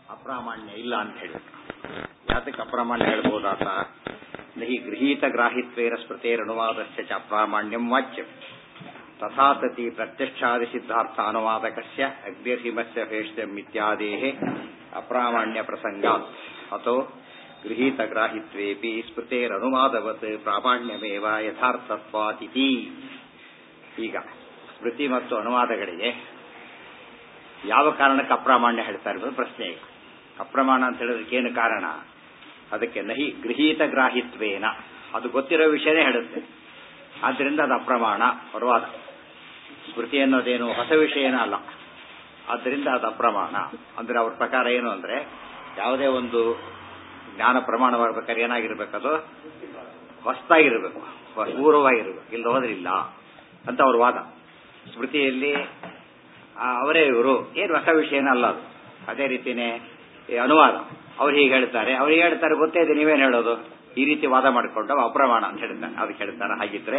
ಅಪ್ರಾಮಾಣ್ಯ ಇಲ್ಲ ಅಂತ ಹೇಳಿದ್ರು ಯಾತಕ್ಕೆ ಅಪ್ರಾಮಾಣ್ಯ ಹೇಳ್ಬೋದಾತ ನಹಿ ಗೃಹೀತ ಗ್ರಾಹಿತ್ವೇನ ಸ್ಮೃತೇರನುವಾದಸ್ಯ ಚ ಅಪ್ರಾಮಾಣ್ಯಂ ವಾಚ್ಯಂ ತಥಾತತಿ ಪ್ರತ್ಯಕ್ಷಾದಿ ಸಿದ್ಧಾರ್ಥ ಅನುವಾದಕಸ್ಯ ಅಗ್ನಿರ್ಹಿಮಸ್ಯ ಭೇಷ್ಯಂ ಇತ್ಯಾದೇಃ ಅಪ್ರಾಮಾಣ್ಯ ಪ್ರಸಂಗಾತ್ ಅಥೋ ಗೃಹೀತ ಗ್ರಾಹಿತ್ವೇಪಿ ಸ್ಮೃತೇರನುವಾದವತ್ ಪ್ರಾಮಾಣ್ಯಮೇವ ಯಥಾರ್ಥತ್ವಾತಿತಿ ಈಗ ಸ್ಮೃತಿ ಮತ್ತು ಅನುವಾದಗಳಿಗೆ ಯಾವ ಕಾರಣಕ್ಕೆ ಅಪ್ರಾಮಾಣ್ಯ ಹೇಳ್ತಾ ಇರೋದು ಪ್ರಶ್ನೆ ಈಗ ಅಪ್ರಮಾಣ ಅಂತ ಹೇಳೋದಕ್ಕೆ ಏನು ಕಾರಣ ಅದಕ್ಕೆ ನಹಿ ಗೃಹೀತ ಗ್ರಾಹಿತ್ವೇನ ಅದು ಗೊತ್ತಿರೋ ವಿಷಯನೇ ಹೇಳುತ್ತೆ ಆದ್ದರಿಂದ ಅದು ಅಪ್ರಮಾಣ ಪರವಾದ ಸ್ಮೃತಿ ಅನ್ನೋದೇನು ಹೊಸ ವಿಷಯನ ಅಲ್ಲ ಆದ್ದರಿಂದ ಅದು ಅಪ್ರಮಾಣ ಅಂದ್ರೆ ಅವ್ರ ಪ್ರಕಾರ ಏನು ಅಂದ್ರೆ ಯಾವುದೇ ಒಂದು ಜ್ಞಾನ ಪ್ರಮಾಣವಾಗಬೇಕಾದ್ರೆ ಏನಾಗಿರ್ಬೇಕದು ಹೊಸದಾಗಿರ್ಬೇಕು ಪೂರ್ವವಾಗಿರ್ಬೇಕು ಇಲ್ಲ ಹೋದ್ರಿಲ್ಲ ಅಂತ ಅವ್ರ ವಾದ ಸ್ಮೃತಿಯಲ್ಲಿ ಅವರೇ ಇವರು ಏನು ಹೊಸ ವಿಷಯನ ಅಲ್ಲ ಅದು ಅದೇ ರೀತಿನೇ ಅನುವಾದ ಅವ್ರು ಹೀಗೆ ಹೇಳ್ತಾರೆ ಅವ್ರು ಹೇಳ್ತಾರೆ ಗೊತ್ತೇ ಇದೆ ನೀವೇನು ಹೇಳೋದು ಈ ರೀತಿ ವಾದ ಮಾಡಿಕೊಂಡು ಅಪ್ರಮಾಣ ಅಂತ ಹೇಳ್ತಾರೆ ಅದಕ್ಕೆ ಹೇಳ್ತಾರೆ ಹಾಗಿದ್ರೆ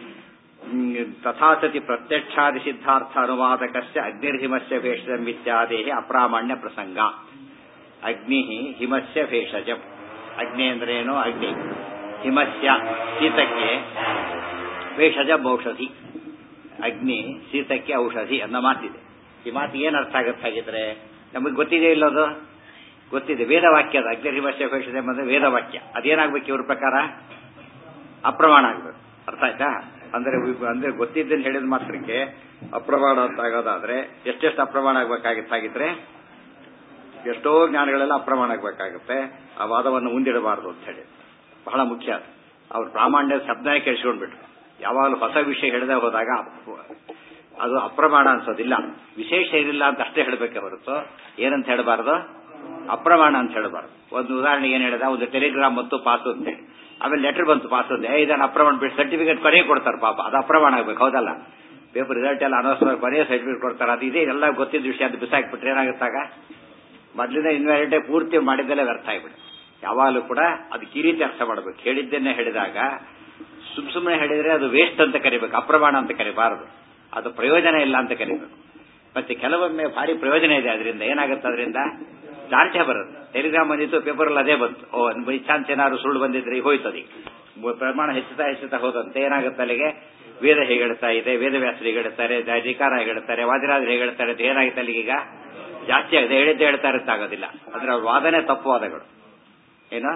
ತಥಾಸತಿ ಪ್ರತ್ಯಕ್ಷಾದಿ ಸಿದ್ಧಾರ್ಥ ಅನುವಾದಕಸ್ಯ ಅಗ್ನಿರ್ಹಿಮಸ್ಯ ಭೇಷಜಂ ಇತ್ಯಾದೇಹಿ ಅಪ್ರಾಮಾಣ್ಯ ಪ್ರಸಂಗ ಅಗ್ನಿ ಹಿಮಸ್ಯ ಭೇಷಜಂ ಅಗ್ನಿ ಅಂದ್ರೇನು ಅಗ್ನಿ ಹಿಮಸ್ಯ ಶೀತಕ್ಕೆ ಭೇಷಜ ಔಷಧಿ ಅಗ್ನಿ ಶೀತಕ್ಕೆ ಔಷಧಿ ಅನ್ನೋ ಮಾತಿದೆ ಈ ಮಾತಿಗೆ ಏನು ಅರ್ಥ ಆಗುತ್ತೆ ಹಾಗಿದ್ರೆ ನಮಗೆ ಗೊತ್ತಿದೆ ಇಲ್ಲದು ಗೊತ್ತಿದೆ ವೇದವಾಕ್ಯದ ಅಗ್ನಿರ್ಹಿಮಸ್ಯ ಭೇಷಜ ಅಂದ್ರೆ ವೇದವಾಕ್ಯ ಅದೇನಾಗ್ಬೇಕು ಇವ್ರ ಪ್ರಕಾರ ಅಪ್ರಮಾಣ ಆಗ್ಬೇಕು ಅರ್ಥ ಆಯ್ತಾ ಅಂದ್ರೆ ಅಂದ್ರೆ ಗೊತ್ತಿದ್ದನ್ನು ಹೇಳಿದ ಮಾತ್ರಕ್ಕೆ ಅಪ್ರಮಾಣ ಅಂತ ಆಗೋದಾದ್ರೆ ಎಷ್ಟೆಷ್ಟು ಅಪ್ರಮಾಣ ಆಗ್ಬೇಕಾಗಿತ್ತಾಗಿದ್ರೆ ಎಷ್ಟೋ ಜ್ಞಾನಗಳೆಲ್ಲ ಅಪ್ರಮಾಣ ಆಗ್ಬೇಕಾಗುತ್ತೆ ಆ ವಾದವನ್ನು ಮುಂದಿಡಬಾರದು ಅಂತ ಹೇಳಿ ಬಹಳ ಮುಖ್ಯ ಅವ್ರ ಪ್ರಾಮಾಣ್ಯದ ಶಬ್ದನೇ ಕೇಳಿಸ್ಕೊಂಡ್ಬಿಟ್ರು ಯಾವಾಗಲೂ ಹೊಸ ವಿಷಯ ಹೇಳದೆ ಹೋದಾಗ ಅದು ಅಪ್ರಮಾಣ ಅನ್ಸೋದಿಲ್ಲ ವಿಶೇಷ ಏನಿಲ್ಲ ಅಂತ ಅಷ್ಟೇ ಹೇಳಬೇಕೆ ಹೊರತು ಏನಂತ ಹೇಳಬಾರ್ದು ಅಪ್ರಮಾಣ ಅಂತ ಹೇಳಬಾರ್ದು ಒಂದು ಉದಾಹರಣೆಗೆ ಏನ್ ಹೇಳಿದ ಒಂದು ಟೆಲಿಗ್ರಾಮ್ ಮತ್ತು ಪಾಸ್ ಅಂತ ಹೇಳಿ ಆಮೇಲೆ ಲೆಟರ್ ಬಂತು ಪಾಸ್ ಅಂತ ಇದನ್ನ ಅಪ್ರಮಾಣ ಬಿಟ್ಟು ಸರ್ಟಿಫಿಕೇಟ್ ಕೊನೆಗೆ ಕೊಡ್ತಾರೆ ಪಾಪ ಅದು ಅಪ್ರಮಾಣ ಆಗ್ಬೇಕು ಹೌದಲ್ಲ ಪೇಪರ್ ರಿಸಲ್ಟ್ ಎಲ್ಲ ಅನೌನ್ಸ್ ಕೊನೆಯ ಸರ್ಟಿಫಿಕೇಟ್ ಕೊಡ್ತಾರೆ ಅದು ಇದೆ ಎಲ್ಲ ಗೊತ್ತಿದ್ದ ವಿಷಯ ಅದು ಬಿಸಾಕ್ಬಿಟ್ರೆ ಏನಾಗುತ್ತಾಗ ಮೊದಲಿಂದ ಇನ್ವ್ಯಾಲಿಟೇ ಪೂರ್ತಿ ಮಾಡಿದ್ದಲ್ಲೇ ವ್ಯರ್ಥ ಆಗಿಬಿಡು ಯಾವಾಗಲೂ ಕೂಡ ಅದಕ್ಕೆ ಈ ರೀತಿ ಅರ್ಥ ಮಾಡಬೇಕು ಹೇಳಿದ್ದನ್ನೇ ಹೇಳಿದಾಗ ಸುಮ್ ಸುಮ್ಮನೆ ಹೇಳಿದ್ರೆ ಅದು ವೇಸ್ಟ್ ಅಂತ ಕರಿಬೇಕು ಅಪ್ರಮಾಣ ಅಂತ ಕರಿಬಾರದು ಅದು ಪ್ರಯೋಜನ ಇಲ್ಲ ಅಂತ ಕರಿಬೇಕು ಮತ್ತೆ ಕೆಲವೊಮ್ಮೆ ಭಾರಿ ಪ್ರಯೋಜನ ಇದೆ ಅದರಿಂದ ಏನಾಗುತ್ತೆ ಅದರಿಂದ ಚಾರ್ಜೆ ಬರುತ್ತೆ ಟೆಲಿಗ್ರಾಮ್ ಬಂದಿತ್ತು ಪೇಪರ್ ಅದೇ ಬಂತು ಓ ಬೈ ಚಾನ್ಸ್ ಏನಾದ್ರು ಸುಳ್ಳು ಬಂದಿದ್ರೆ ಹೋಯ್ತದೆ ಪ್ರಮಾಣ ಹೆಚ್ಚುತ್ತಾ ಹೆಚ್ಚುತ್ತಾ ಹೋದಂತೆ ಏನಾಗುತ್ತೆ ಅಲ್ಲಿಗೆ ವೇದ ಹೇಗೆ ಹೇಳ್ತಾ ಇದೆ ವೇದವ್ಯಾಸರು ಹೇಗೆ ಹೇಳ್ತಾರೆ ಅಧಿಕಾರ ಹೇಗೆ ಹೇಳ್ತಾರೆ ವಾದಿರಾಜರು ಹೇಗೆ ಹೇಳ್ತಾರೆ ಅಂತ ಏನಾಗುತ್ತೆ ಅಲ್ಲಿಗೆ ಈಗ ಜಾಸ್ತಿ ಆಗಿದೆ ಹೇಳಿದ್ದೆ ಹೇಳ್ತಾ ಇರುತ್ತಾಗೋದಿಲ್ಲ ಅಂದ್ರೆ ಅವ್ರ ವಾದನೆ ತಪ್ಪು ವಾದಗಳು ಏನು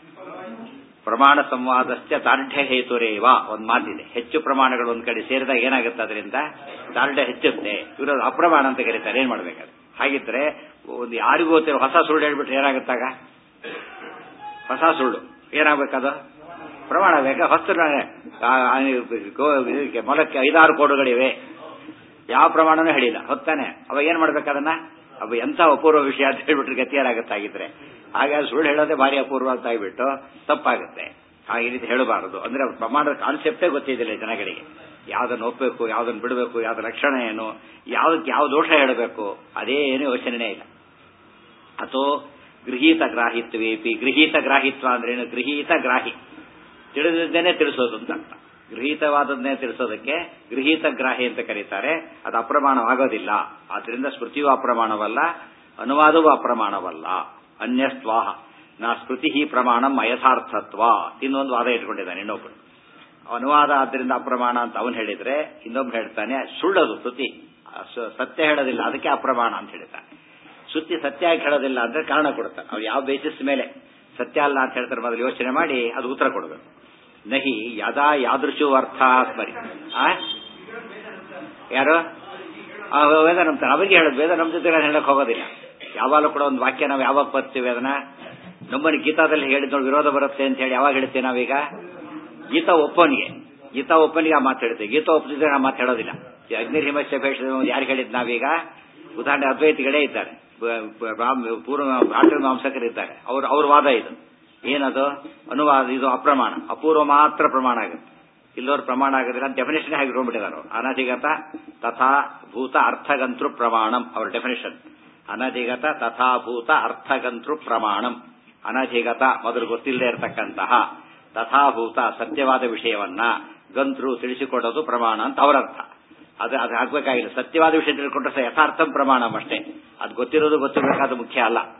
ಪ್ರಮಾಣ ಸಂವಾದಸ್ಯ ದಾರ್ಢ್ಯ ಹೇತುರೇವ ಒಂದ್ ಮಾತಿದೆ ಹೆಚ್ಚು ಪ್ರಮಾಣಗಳು ಒಂದ್ ಕಡೆ ಸೇರಿದಾಗ ಏನಾಗುತ್ತೆ ಅದರಿಂದ ದಾರ್ಢ್ಯ ಹೆಚ್ಚುತ್ತೆ ಇವರು ಅಪ್ರಮಾಣ ಅಂತ ಕರೀತಾರೆ ಏನ್ ಮಾಡ್ಬೇಕಾದ್ರೆ ಹಾಗಿದ್ರೆ ಒಂದು ಯಾರಿಗೂ ಗೊತ್ತಿರೋ ಹೊಸ ಸುಳ್ಳು ಹೇಳ್ಬಿಟ್ರೆ ಏನಾಗುತ್ತಾಗ ಹೊಸ ಸುಳ್ಳು ಏನಾಗ್ಬೇಕದು ಪ್ರಮಾಣ ಬೇಕಾ ಹೊಸ ಮೊಲಕ್ಕೆ ಐದಾರು ಕೋಡುಗಳಿವೆ ಯಾವ ಪ್ರಮಾಣನೂ ಹೇಳಿಲ್ಲ ಹೊತ್ತಾನೆ ಅವಾಗ ಏನ್ ಮಾಡ್ಬೇಕದನ್ನ ಅವ ಎಂತ ಅಪೂರ್ವ ವಿಷಯ ಅಂತ ಹೇಳ್ಬಿಟ್ರೆ ಗತಿಯಾರಾಗತ್ತಾಗಿದ್ರೆ ಹಾಗಾಗಿ ಸುಳ್ಳು ಹೇಳೋದೇ ಭಾರಿ ಅಪೂರ್ವ ಅಂತ ಆಗ್ಬಿಟ್ಟು ತಪ್ಪಾಗುತ್ತೆ ಆ ಈ ರೀತಿ ಹೇಳಬಾರದು ಅಂದ್ರೆ ಪ್ರಮಾಣದ ಕಾನ್ಸೆಪ್ಟೇ ಗೊತ್ತಿದ್ದಿಲ್ಲ ಜನಗಳಿಗೆ ಯಾವ್ದನ್ನು ಒಪ್ಪಬೇಕು ಯಾವ್ದನ್ನು ಬಿಡಬೇಕು ಯಾವ್ದು ಲಕ್ಷಣ ಏನು ಯಾವ್ದಕ್ಕೆ ಯಾವ ದೋಷ ಹೇಳಬೇಕು ಅದೇನು ಯೋಚನೆ ಇಲ್ಲ ಅಥವಾ ಗೃಹೀತ ಗ್ರಾಹಿತ್ವೇಪಿ ಗೃಹೀತ ಗ್ರಾಹಿತ್ವ ಅಂದ್ರೇನು ಗೃಹೀತ ಗ್ರಾಹಿ ತಿಳಿದಿದ್ದೇನೆ ತಿಳಿಸೋದು ಅಂತ ಅರ್ಥ ಗೃಹೀತವಾದನ್ನೇ ತಿಳಿಸೋದಕ್ಕೆ ಗೃಹೀತ ಗ್ರಾಹಿ ಅಂತ ಕರೀತಾರೆ ಅದು ಅಪ್ರಮಾಣವಾಗೋದಿಲ್ಲ ಆದ್ರಿಂದ ಸ್ಮೃತಿಯೂ ಅಪ್ರಮಾಣವಲ್ಲ ಅನುವಾದವೂ ಅಪ್ರಮಾಣವಲ್ಲ ಅನ್ಯಸ್ವಾಹ ನಾ ಸ್ಮೃತಿ ಪ್ರಮಾಣಂ ಅಯಥಾರ್ಥತ್ವ ಇನ್ನೊಂದು ವಾದ ಇಟ್ಕೊಂಡಿದ್ದಾನೆ ಇನ್ನೊಬ್ಬರು ಅನುವಾದ ಆದ್ದರಿಂದ ಅಪ್ರಮಾಣ ಅಂತ ಅವನು ಹೇಳಿದ್ರೆ ಇನ್ನೊಬ್ರು ಹೇಳ್ತಾನೆ ಸುಳ್ಳದು ಶ್ರುತಿ ಸತ್ಯ ಹೇಳೋದಿಲ್ಲ ಅದಕ್ಕೆ ಅಪ್ರಮಾಣ ಅಂತ ಹೇಳ್ತಾನೆ ಸುತ್ತಿ ಸತ್ಯ ಆಗಿ ಹೇಳೋದಿಲ್ಲ ಅಂದ್ರೆ ಕಾರಣ ಕೊಡ್ತಾನೆ ಅವ್ರು ಯಾವ ಬೇಸಿಸ್ ಮೇಲೆ ಸತ್ಯ ಅಲ್ಲ ಅಂತ ಹೇಳ್ತಾರೆ ಮೊದಲು ಯೋಚನೆ ಮಾಡಿ ಅದು ಉತ್ತರ ಕೊಡಬೇಕು ನಹಿ ಯದಾ ಯಾದೃಶು ಅರ್ಥ ಸ್ಮರಿ ಯಾರು ವೇದ ನಂಬ್ತಾನೆ ಅವರಿಗೆ ಹೇಳೋದು ವೇದ ನಮ್ಮ ಜೊತೆ ಹೇಳಕ್ ಹೋಗೋದಿಲ್ಲ ಯಾವಾಗಲೂ ಕೂಡ ಒಂದು ವಾಕ್ಯ ನಾವು ಯಾವಾಗ ಬರ್ತೀವಿ ಅದನ್ನ ನಮ್ಮಲ್ಲಿ ಗೀತಾದಲ್ಲಿ ಹೇಳಿದ ವಿರೋಧ ಬರುತ್ತೆ ಅಂತ ಹೇಳಿ ಯಾವಾಗ ಹೇಳ್ತೀವಿ ನಾವೀಗ ಗೀತಾ ಒಪ್ಪನಿಗೆ ಗೀತಾ ಒಪ್ಪನಿಗೆ ಆ ಮಾತು ಹೇಳ್ತೀವಿ ಗೀತಾ ಒಪ್ಪದಿದ್ರೆ ನಾವು ಮಾತಾಡೋದಿಲ್ಲ ಅಗ್ನಿರ್ಹಿಮಸ್ಯ ಭೇಷ ಯಾರು ಹೇಳಿದ್ ನಾವೀಗ ಉದಾಹರಣೆ ಅದ್ವೈತಿಗಳೇ ಇದ್ದಾರೆ ಪೂರ್ವ ರಾಷ್ಟ್ರ ಮಾಂಸಕರು ಇದ್ದಾರೆ ಅವ್ರ ಅವ್ರ ವಾದ ಇದು ಏನದು ಅನುವಾದ ಇದು ಅಪ್ರಮಾಣ ಅಪೂರ್ವ ಮಾತ್ರ ಪ್ರಮಾಣ ಆಗುತ್ತೆ ಇಲ್ಲೋರು ಪ್ರಮಾಣ ಆಗೋದಿಲ್ಲ ಡೆಫಿನೇಷನ್ ಹಾಗೆ ಇಟ್ಕೊಂಡ್ಬಿಟ್ಟಿದ್ದಾರೆ ಅನಧಿಗತ ತಥಾ ಭೂತ ಅರ್ಥಗಂತೃ ಪ್ರಮಾಣಂ ಅವ್ರ ಡೆಫಿನೇಷನ್ ಅನಧಿಗತ ತಥಾಭೂತ ಅರ್ಥಗಂತೃ ಪ್ರಮಾಣಂ ಅನಧಿಗತ ಮೊದಲು ಗೊತ್ತಿಲ್ಲದೆ ಇರತಕ್ಕಂತಹ ತಥಾಭೂತ ಸತ್ಯವಾದ ವಿಷಯವನ್ನ ಗಂತ್ರು ತಿಳಿಸಿಕೊಡೋದು ಪ್ರಮಾಣ ಅಂತ ಅವರರ್ಥ ಅದು ಅದು ಆಗ್ಬೇಕಾಗಿಲ್ಲ ಸತ್ಯವಾದ ವಿಷಯ ತಿಳ್ಕೊಂಡ್ರೆ ಯಥಾರ್ಥಂ ಪ್ರಮಾಣ ಅಷ್ಟೇ ಅದು ಗೊತ್ತಿರೋದು ಗೊತ್ತಿರಬೇಕಾದ ಮುಖ್ಯ ಅಲ್ಲ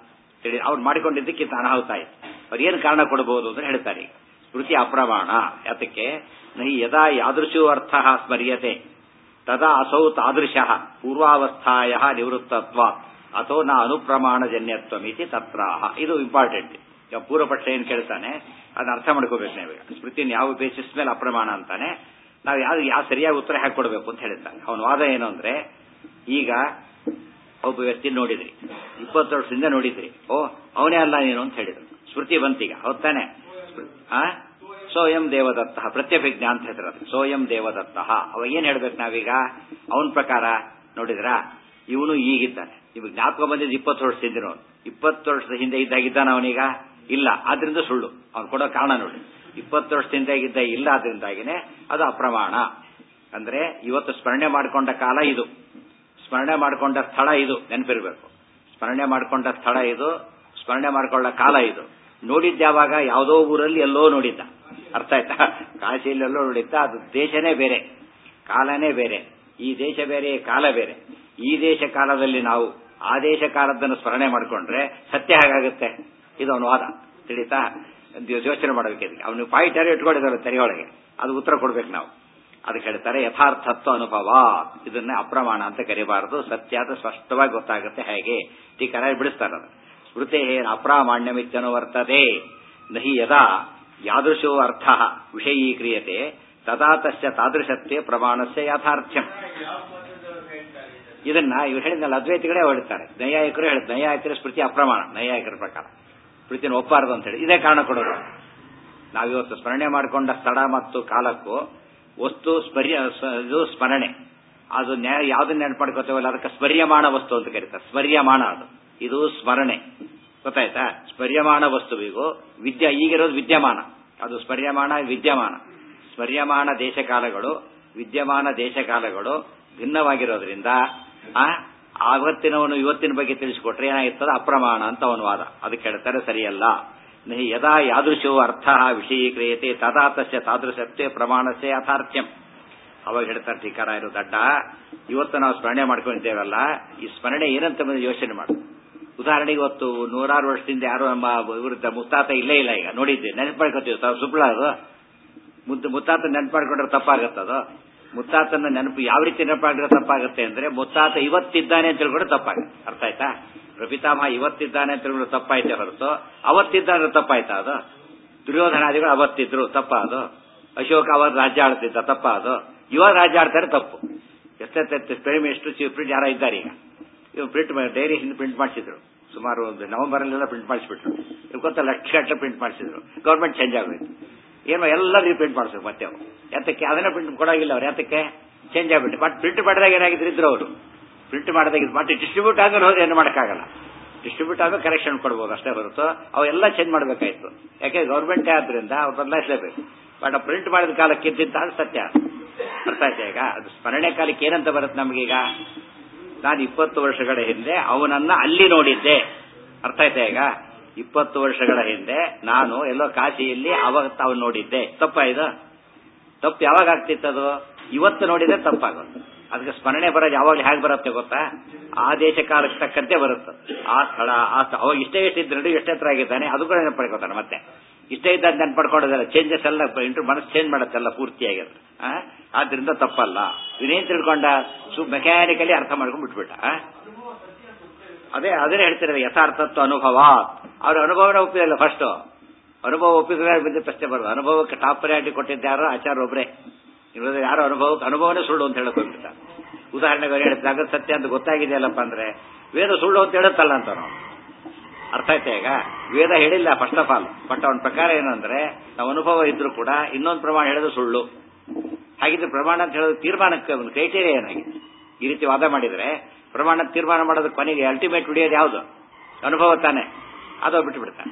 ಹೇಳಿ ಅವ್ರು ಮಾಡಿಕೊಂಡಿದ್ದಕ್ಕಿಂತ ಅನಾಹುತ ಆಯ್ತು ಅವ್ರು ಏನು ಕಾರಣ ಕೊಡಬಹುದು ಅಂತ ಹೇಳ್ತಾರೆ ಈಗ ಸ್ಮೃತಿ ಅಪ್ರಮಾಣ ಯಾತಕ್ಕೆ ನಹಿ ಯದಾ ಯಾದೃಶೋ ಅರ್ಥ ಸ್ಮರ್ಯತೆ ತದಾ ಅಸೌ ತಾದೃಶ ಪೂರ್ವಾವಸ್ಥಾಯ ನಿವೃತ್ತತ್ವ ಅಥೋ ನ ಅನುಪ್ರಮಾಣ ಜನ್ಯತ್ವ ಮಿತಿ ತತ್ರಾಹ ಇದು ಇಂಪಾರ್ಟೆಂಟ್ ಈಗ ಪೂರ್ವಪಕ್ಷ ಏನು ಕೇಳ್ತಾನೆ ಅದನ್ನ ಅರ್ಥ ಮಾಡ್ಕೋಬೇಕು ನಾವೀಗ ಸ್ಮೃತಿನ ಯಾವ ಬೇಸಿಸ್ ಮೇಲೆ ಅಪ್ರಮಾಣ ಅಂತಾನೆ ನಾವು ಯಾವ ಯಾವ ಸರಿಯಾಗಿ ಉತ್ತರ ಹಾಕಿ ಕೊಡಬೇಕು ಅಂತ ಹೇಳಿದ್ದಾನೆ ಅವನ ವಾದ ಏನು ಅಂದ್ರೆ ಈಗ ಒಬ್ಬ ವ್ಯಕ್ತಿ ನೋಡಿದ್ರಿ ಇಪ್ಪತ್ತು ವರ್ಷದಿಂದ ನೋಡಿದ್ರಿ ಓ ಅವನೇ ಅಲ್ಲ ನೀನು ಅಂತ ಹೇಳಿದ್ರು ಸ್ಮೃತಿ ಬಂತೀಗ ಹೌದಾನೆ ಆ ಸೋಯಂ ದೇವದತ್ತ ಪ್ರತ್ಯಭಿಜ್ಞಾ ಅಂತ ಹೇಳ್ತಾರೆ ಅದು. ಸೋಯಂ ದೇವದತ್ತ ಅವ ಏನ್ ಹೇಳ್ಬೇಕು ನಾವೀಗ ಅವನ ಪ್ರಕಾರ ನೋಡಿದ್ರ ಇವನು ಈಗಿದ್ದಾನೆ ಇವಾಗ ಜ್ಞಾಪಕ ಬಂದಿದ್ದು ಇಪ್ಪತ್ತು ವರ್ಷದ ಹಿಂದಿನ ಇಪ್ಪತ್ತು ವರ್ಷದ ಹಿಂದೆ ಇದ್ದಾಗಿದ್ದಾನ ಅವನೀಗ ಇಲ್ಲ ಆದ್ರಿಂದ ಸುಳ್ಳು ಅವ್ನು ಕೊಡೋ ಕಾರಣ ನೋಡಿ ಇಪ್ಪತ್ತು ವರ್ಷದಿಂದ ಇದ್ದ ಇಲ್ಲ ಆದ್ರಿಂದಾಗಿನೇ ಅದು ಅಪ್ರಮಾಣ ಅಂದ್ರೆ ಇವತ್ತು ಸ್ಮರಣೆ ಮಾಡಿಕೊಂಡ ಕಾಲ ಇದು ಸ್ಮರಣೆ ಮಾಡಿಕೊಂಡ ಸ್ಥಳ ಇದು ನೆನಪಿರ್ಬೇಕು ಸ್ಮರಣೆ ಮಾಡಿಕೊಂಡ ಸ್ಥಳ ಇದು ಸ್ಮರಣೆ ಮಾಡಿಕೊಳ್ಳ ಕಾಲ ಇದು ನೋಡಿದ್ದ ಯಾವಾಗ ಯಾವುದೋ ಊರಲ್ಲಿ ಎಲ್ಲೋ ನೋಡಿದ್ದ ಅರ್ಥ ಆಯ್ತಾ ಕಾಶಿಯಲ್ಲಿ ಎಲ್ಲೋ ನೋಡಿದ್ದ ಅದು ದೇಶನೇ ಬೇರೆ ಕಾಲನೇ ಬೇರೆ ಈ ದೇಶ ಬೇರೆ ಕಾಲ ಬೇರೆ ಈ ದೇಶ ಕಾಲದಲ್ಲಿ ನಾವು ಆ ದೇಶ ಕಾಲದನ್ನು ಸ್ಮರಣೆ ಮಾಡಿಕೊಂಡ್ರೆ ಸತ್ಯ ಹೇಗಾಗುತ್ತೆ ಇದು ಅವನ ವಾದ ತಿಳಿತಾ ಯೋಚನೆ ಮಾಡಬೇಕು ಇದಕ್ಕೆ ಅವನು ಪಾಯಿಂಟ್ ಯಾರು ಇಟ್ಕೊಂಡಿದ್ದಾರೆ ತೆರೆಯೊಳಗೆ ಅದು ಉತ್ತರ ಕೊಡ್ಬೇಕು ನಾವು ಅದಕ್ಕೆ ಹೇಳ್ತಾರೆ ಯಥಾರ್ಥತ್ವ ಅನುಭವ ಇದನ್ನ ಅಪ್ರಮಾಣ ಅಂತ ಕರಿಬಾರದು ಸತ್ಯ ಅಂತ ಸ್ಪಷ್ಟವಾಗಿ ಗೊತ್ತಾಗುತ್ತೆ ಹೇಗೆ ಟೀಕರ ಬಿಡಿಸ್ತಾರೆ ಅದು ಸ್ಮೃತೆ ಅಪ್ರಾಮಾಣ್ಯಮಿತ್ಯನು ವರ್ತದೆ ನಹಿ ಯದಾ ಯಾದೃಶೋ ಅರ್ಥ ವಿಷಯೀಕ್ರಿಯತೆ ತದಾ ತಸ್ಯ ತಾದೃಶತ್ವೇ ಪ್ರಮಾಣಸ್ಯ ಯಾಥಾರ್ಥ್ಯಂ ಇದನ್ನ ಇವ್ರು ಹೇಳಿದ್ನಲ್ಲ ಅದ್ವೈತಿಗಳೇ ಹೇಳ್ತಾರೆ ನೈಯಾಯಿಕರು ಹೇಳಿದ್ ನೈಯಾಯಿಕರ ಸ್ಮೃತಿ ಅಪ್ರಮಾಣ ನೈಯಾಯಿಕರ ಪ್ರಕಾರ ಸ್ಮೃತಿನ ಒಪ್ಪಾರದು ಅಂತ ಹೇಳಿ ಇದೇ ಕಾರಣ ಕೊಡೋದು ನಾವಿವತ್ತು ಸ್ಮರಣೆ ಮಾಡಿಕೊಂಡ ಸ್ಥಳ ಮತ್ತು ಕಾಲಕ್ಕೂ ವಸ್ತು ಸ್ಮರ್ಯ ಇದು ಸ್ಮರಣೆ ಅದು ಯಾವ್ದನ್ನ ನೆನಪು ಮಾಡ್ಕೋತೇವಲ್ಲ ಅದಕ್ಕೆ ಸ್ಮರ್ಯಮಾಣ ವಸ್ತು ಅಂತ ಕರೀತಾರೆ ಸ್ಮರ್ಯಮಾಣ ಅದು ಇದು ಸ್ಮರಣೆ ಗೊತ್ತಾಯ್ತಾ ಸ್ಮರ್ಯಮಾಣ ವಸ್ತುವಿಗೂ ವಿದ್ಯಾ ಈಗಿರೋದು ವಿದ್ಯಮಾನ ಅದು ಸ್ಮರ್ಯಮಾಣ ವಿದ್ಯಮಾನ ಸ್ಮರ್ಯಮಾನ ದೇಶಕಾಲಗಳು ವಿದ್ಯಮಾನ ದೇಶಕಾಲಗಳು ಭಿನ್ನವಾಗಿರೋದ್ರಿಂದ ಆ ಆವತ್ತಿನವನು ಇವತ್ತಿನ ಬಗ್ಗೆ ತಿಳಿಸಿಕೊಟ್ರೆ ಏನಾಗಿರ್ತದೆ ಅಪ್ರಮಾಣ ಅಂತ ಅವನ ವಾದ ಅದಕ್ಕೆ ಹೇಳ್ತಾರೆ ಸರಿಯಲ್ಲ ನಹಿ ಯದಾ ಯಾದೃಶೋ ಅರ್ಥ ವಿಷಯೀಕ್ರಿಯತೆ ತದಾ ತಸ್ಯ ತಾದೃಶತ್ವೇ ಪ್ರಮಾಣಸ್ಯ ಯಥಾರ್ಥ್ಯಂ ಅವಾಗ ಹೇಳ್ತಾರೆ ಟೀಕಾರ ಇರೋ ದಡ್ಡ ಇವತ್ತು ನಾವು ಸ್ಮರಣೆ ಮಾಡ್ಕೊಂಡಿದ್ದೇವಲ್ಲ ಈ ಸ್ಮರಣೆ ಏನಂತ ಬಂದು ಯೋಚನೆ ಮಾಡು ಉದಾಹರಣೆಗೆ ಇವತ್ತು ನೂರಾರು ವರ್ಷದಿಂದ ಯಾರೋ ನಮ್ಮ ವಿರುದ್ಧ ಮುತ್ತಾತ ಇಲ್ಲೇ ಇಲ್ಲ ಈಗ ನೋಡಿದ್ದೆ ನೆನಪು ಮಾಡ್ಕೊತೀವಿ ತಾವು ಸುಬ್ಳ ಅದು ಮುದ್ದು ಮುತ್ತಾತ ನೆನಪು ಮಾಡ್ಕೊಂಡ್ರೆ ತಪ್ಪಾಗತ್ತದು ಮುತ್ತಾತನ ನೆನಪು ಯಾವ ರೀತಿ ನೆನಪು ಮಾಡಿದ್ರೆ ತಪ್ಪಾಗುತ್ತೆ ಅಂದ್ರೆ ಮುತ್ತಾತ ಇವತ್ತಿದ್ದಾನೆ ಅಂತ ತಿಳ್ಕೊಂಡ್ರೆ ತಪ್ಪಾಗುತ್ತೆ ಅರ್ಥ ಆಯ್ತಾ ಪ್ರಪಿತಾಮಹ ಇವತ್ತಿದ್ದಾನೆ ಅಂತ ತಿಳ್ಕೊಂಡ್ರೆ ತಪ್ಪಾಯ್ತೆ ಹೊರತು ಅವತ್ತಿದ್ದಾನೆ ತಪ್ಪಾಯ್ತಾ ಅದು ದುರ್ಯೋಧನಾದಿಗಳು ಅವತ್ತಿದ್ರು ತಪ್ಪ ಅದು ಅಶೋಕ ಅವತ್ತು ರಾಜ್ಯ ಆಳ್ತಿದ್ದ ತಪ್ಪ ಅದು ಇವಾಗ ರಾಜ್ಯ ಆಡ್ತಾರೆ ತಪ್ಪು ಎಷ್ಟೆತ್ತೆ ಪ್ರೇಮ್ ಎಷ್ಟು ಚೀಫ್ ಪ್ರಿಂಟ್ ಯಾರೋ ಇದ್ದಾರೆ ಈಗ ಇವ್ ಪ್ರಿಂಟ್ ಡೈರಿ ಹಿಂದೆ ಪ್ರಿಂಟ್ ಮಾಡಿಸಿದ್ರು ಸುಮಾರು ಒಂದು ನವೆಂಬರ್ ಅಲ್ಲೆಲ್ಲ ಪ್ರಿಂಟ್ ಮಾಡಿಸ್ಬಿಟ್ರು ಇವ್ ಗೊತ್ತ ಲಕ್ಷ ಗಟ್ಟಲೆ ಪ್ರಿಂಟ್ ಮಾಡಿಸಿದ್ರು ಗೌರ್ಮೆಂಟ್ ಚೇಂಜ್ ಆಗೋಯ್ತು ಏನೋ ಎಲ್ಲ ಪ್ರಿಂಟ್ ಮಾಡಿಸ್ಬೇಕು ಮತ್ತೆ ಅವು ಯಾತಕ್ಕೆ ಅದನ್ನ ಪ್ರಿಂಟ್ ಕೊಡೋಗಿಲ್ಲ ಅವ್ರು ಯಾತಕ್ಕೆ ಚೇಂಜ್ ಆಗ್ಬಿಟ್ಟು ಬಟ್ ಪ್ರಿಂಟ್ ಮಾಡಿದಾಗ ಏನಾಗಿದ್ರು ಇದ್ರು ಅವರು ಪ್ರಿಂಟ್ ಮಾಡಿದಾಗ ಮತ್ತೆ ಡಿಸ್ಟ್ರಿಬ್ಯೂಟ್ ಆದ್ಮೇಲೆ ಹೋದ್ರೆ ಏನು ಮಾಡೋಕ್ಕಾಗಲ್ಲ ಡಿಸ್ಟ್ರಿಬ್ಯೂಟ್ ಆದ್ಮೇಲೆ ಕರೆಕ್ಷನ್ ಕೊಡ್ಬೋದು ಅಷ್ಟೇ ಹೊರತು ಅವೆಲ್ಲ ಚೇಂಜ್ ಮಾಡಬೇಕಾಯ್ತು ಯಾಕೆ ಗೌರ್ಮೆಂಟೇ ಆದ್ರಿಂದ ಅವ್ರು ಬದಲಾಯಿಸಲೇಬೇಕು ಬಟ್ ಪ್ರಿಂಟ್ ಮಾಡಿದ ಕಾಲಕ್ಕೆ ಇದ್ದಿದ್ದ ಅದು ಸತ್ಯ ಅರ್ಥ ಆಯ್ತಾ ಈಗ ಅದು ಸ್ಮರಣೆ ಕಾಲಕ್ಕೆ ಏನಂತ ಬರುತ್ತೆ ನಮಗೀಗ ನಾನು ಇಪ್ಪತ್ತು ವರ್ಷಗಳ ಹಿಂದೆ ಅವನನ್ನ ಅಲ್ಲಿ ನೋಡಿದ್ದೆ ಅರ್ಥ ಆಯ್ತಾ ಈಗ ಇಪ್ಪತ್ತು ವರ್ಷಗಳ ಹಿಂದೆ ನಾನು ಎಲ್ಲೋ ಕಾಶಿಯಲ್ಲಿ ಅವಾಗ ತಾವು ನೋಡಿದ್ದೆ ತಪ್ಪ ಇದು ತಪ್ಪು ಯಾವಾಗ ಆಗ್ತಿತ್ತದು ಇವತ್ತು ನೋಡಿದ್ರೆ ತಪ್ಪಾಗೋದು ಅದಕ್ಕೆ ಸ್ಮರಣೆ ಬರೋದು ಯಾವಾಗ ಹೇಗೆ ಬರುತ್ತೆ ಗೊತ್ತಾ ಆ ದೇಶ ಕಾಲಕ್ಕೆ ತಕ್ಕಂತೆ ಬರುತ್ತೆ ಆ ಸ್ಥಳ ಆ ಸ್ಥಳ ಅವಾಗ ಇಷ್ಟೇ ಎಷ್ಟಿದ್ದು ಎಷ್ಟೇ ಹತ್ರ ಆಗಿದ್ದಾನೆ ಅದು ಕೂಡ ನೆನಪು ಪಡ್ಕೋತಾನೆ ಮತ್ತೆ ಇಷ್ಟೇ ಇದ್ದಾಗ ನೆನಪು ಪಡ್ಕೊಳ್ಳೋದಲ್ಲ ಚೇಂಜಸ್ ಎಲ್ಲ ಇಂಟ್ರು ಮನಸ್ಸು ಚೇಂಜ್ ಮಾಡುತ್ತೆಲ್ಲ ಪೂರ್ತಿಯಾಗಿರುತ್ತೆ ಆದ್ರಿಂದ ತಪ್ಪಲ್ಲ ಇವನೇನ್ ತಿಳ್ಕೊಂಡ ಸು ಮೆಕ್ಯಾನಿಕಲಿ ಅರ್ಥ ಮಾಡ್ಕೊಂಡು ಬಿಟ್ಬಿಟ್ಟ ಅದೇ ಅದೇ ಹೇಳ್ತಿರೋದು ಯಥಾರ್ಥತ್ವ ಅನುಭವ ಅವ್ರ ಅನುಭವನ ಒಪ್ಪಿದಲ್ಲ ಫಸ್ಟ್ ಅನುಭವ ಒಪ್ಪಿದ್ರೆ ಬಂದ ಪ್ರಶ್ನೆ ಬರೋದು ಅನುಭವಕ್ಕೆ ಟಾಪ್ ಪ್ರಯಾರಿಟಿ ಕೊಟ್ಟಿದ್ದಾರೋ ಆಚಾರ ಒಬ್ಬರೇ ಇರೋದು ಯಾರೋ ಅನುಭವಕ್ಕೆ ಅನುಭವನೇ ಸುಳ್ಳು ಅಂತ ಹೇಳಕ್ ಹೋಗ್ಬಿಡ್ತಾರೆ ಉದಾಹರಣೆಗೆ ಹೇಳಿದಾಗ ಸತ್ಯ ಅಂತ ಗೊತ್ತಾಗಿದೆಯಲ್ಲಪ್ಪ ಅಂದ್ರೆ ವೇದ ಸುಳ್ಳು ಅಂತ ಹೇಳುತ್ತಲ್ಲ ಅಂತ ನಾವು ಅರ್ಥ ಆಯ್ತಾ ಈಗ ವೇದ ಹೇಳಿಲ್ಲ ಫಸ್ಟ್ ಆಫ್ ಆಲ್ ಬಟ್ ಅವನ ಪ್ರಕಾರ ಏನಂದ್ರೆ ನಾವು ಅನುಭವ ಇದ್ರೂ ಕೂಡ ಇನ್ನೊಂದು ಪ್ರಮಾಣ ಹೇಳೋದು ಸುಳ್ಳು ಹಾಗಿದ್ರೆ ಪ್ರಮಾಣ ಅಂತ ಹೇಳೋದು ತೀರ್ಮಾನಕ್ಕೆ ಒಂದು ಕ್ರೈಟೇರಿಯಾ ಏನಾಗಿದೆ ಈ ರೀತಿ ವಾದ ಮಾಡಿದ್ರೆ ಪ್ರಮಾಣ ತೀರ್ಮಾನ ಮಾಡೋದು ಕೊನೆಗೆ ಅಲ್ಟಿಮೇಟ್ ಹಿಡಿಯೋದು ಯಾವುದು ಅನುಭವ ತಾನೆ ಅದು ಬಿಟ್ಟು ಬಿಡ್ತಾನೆ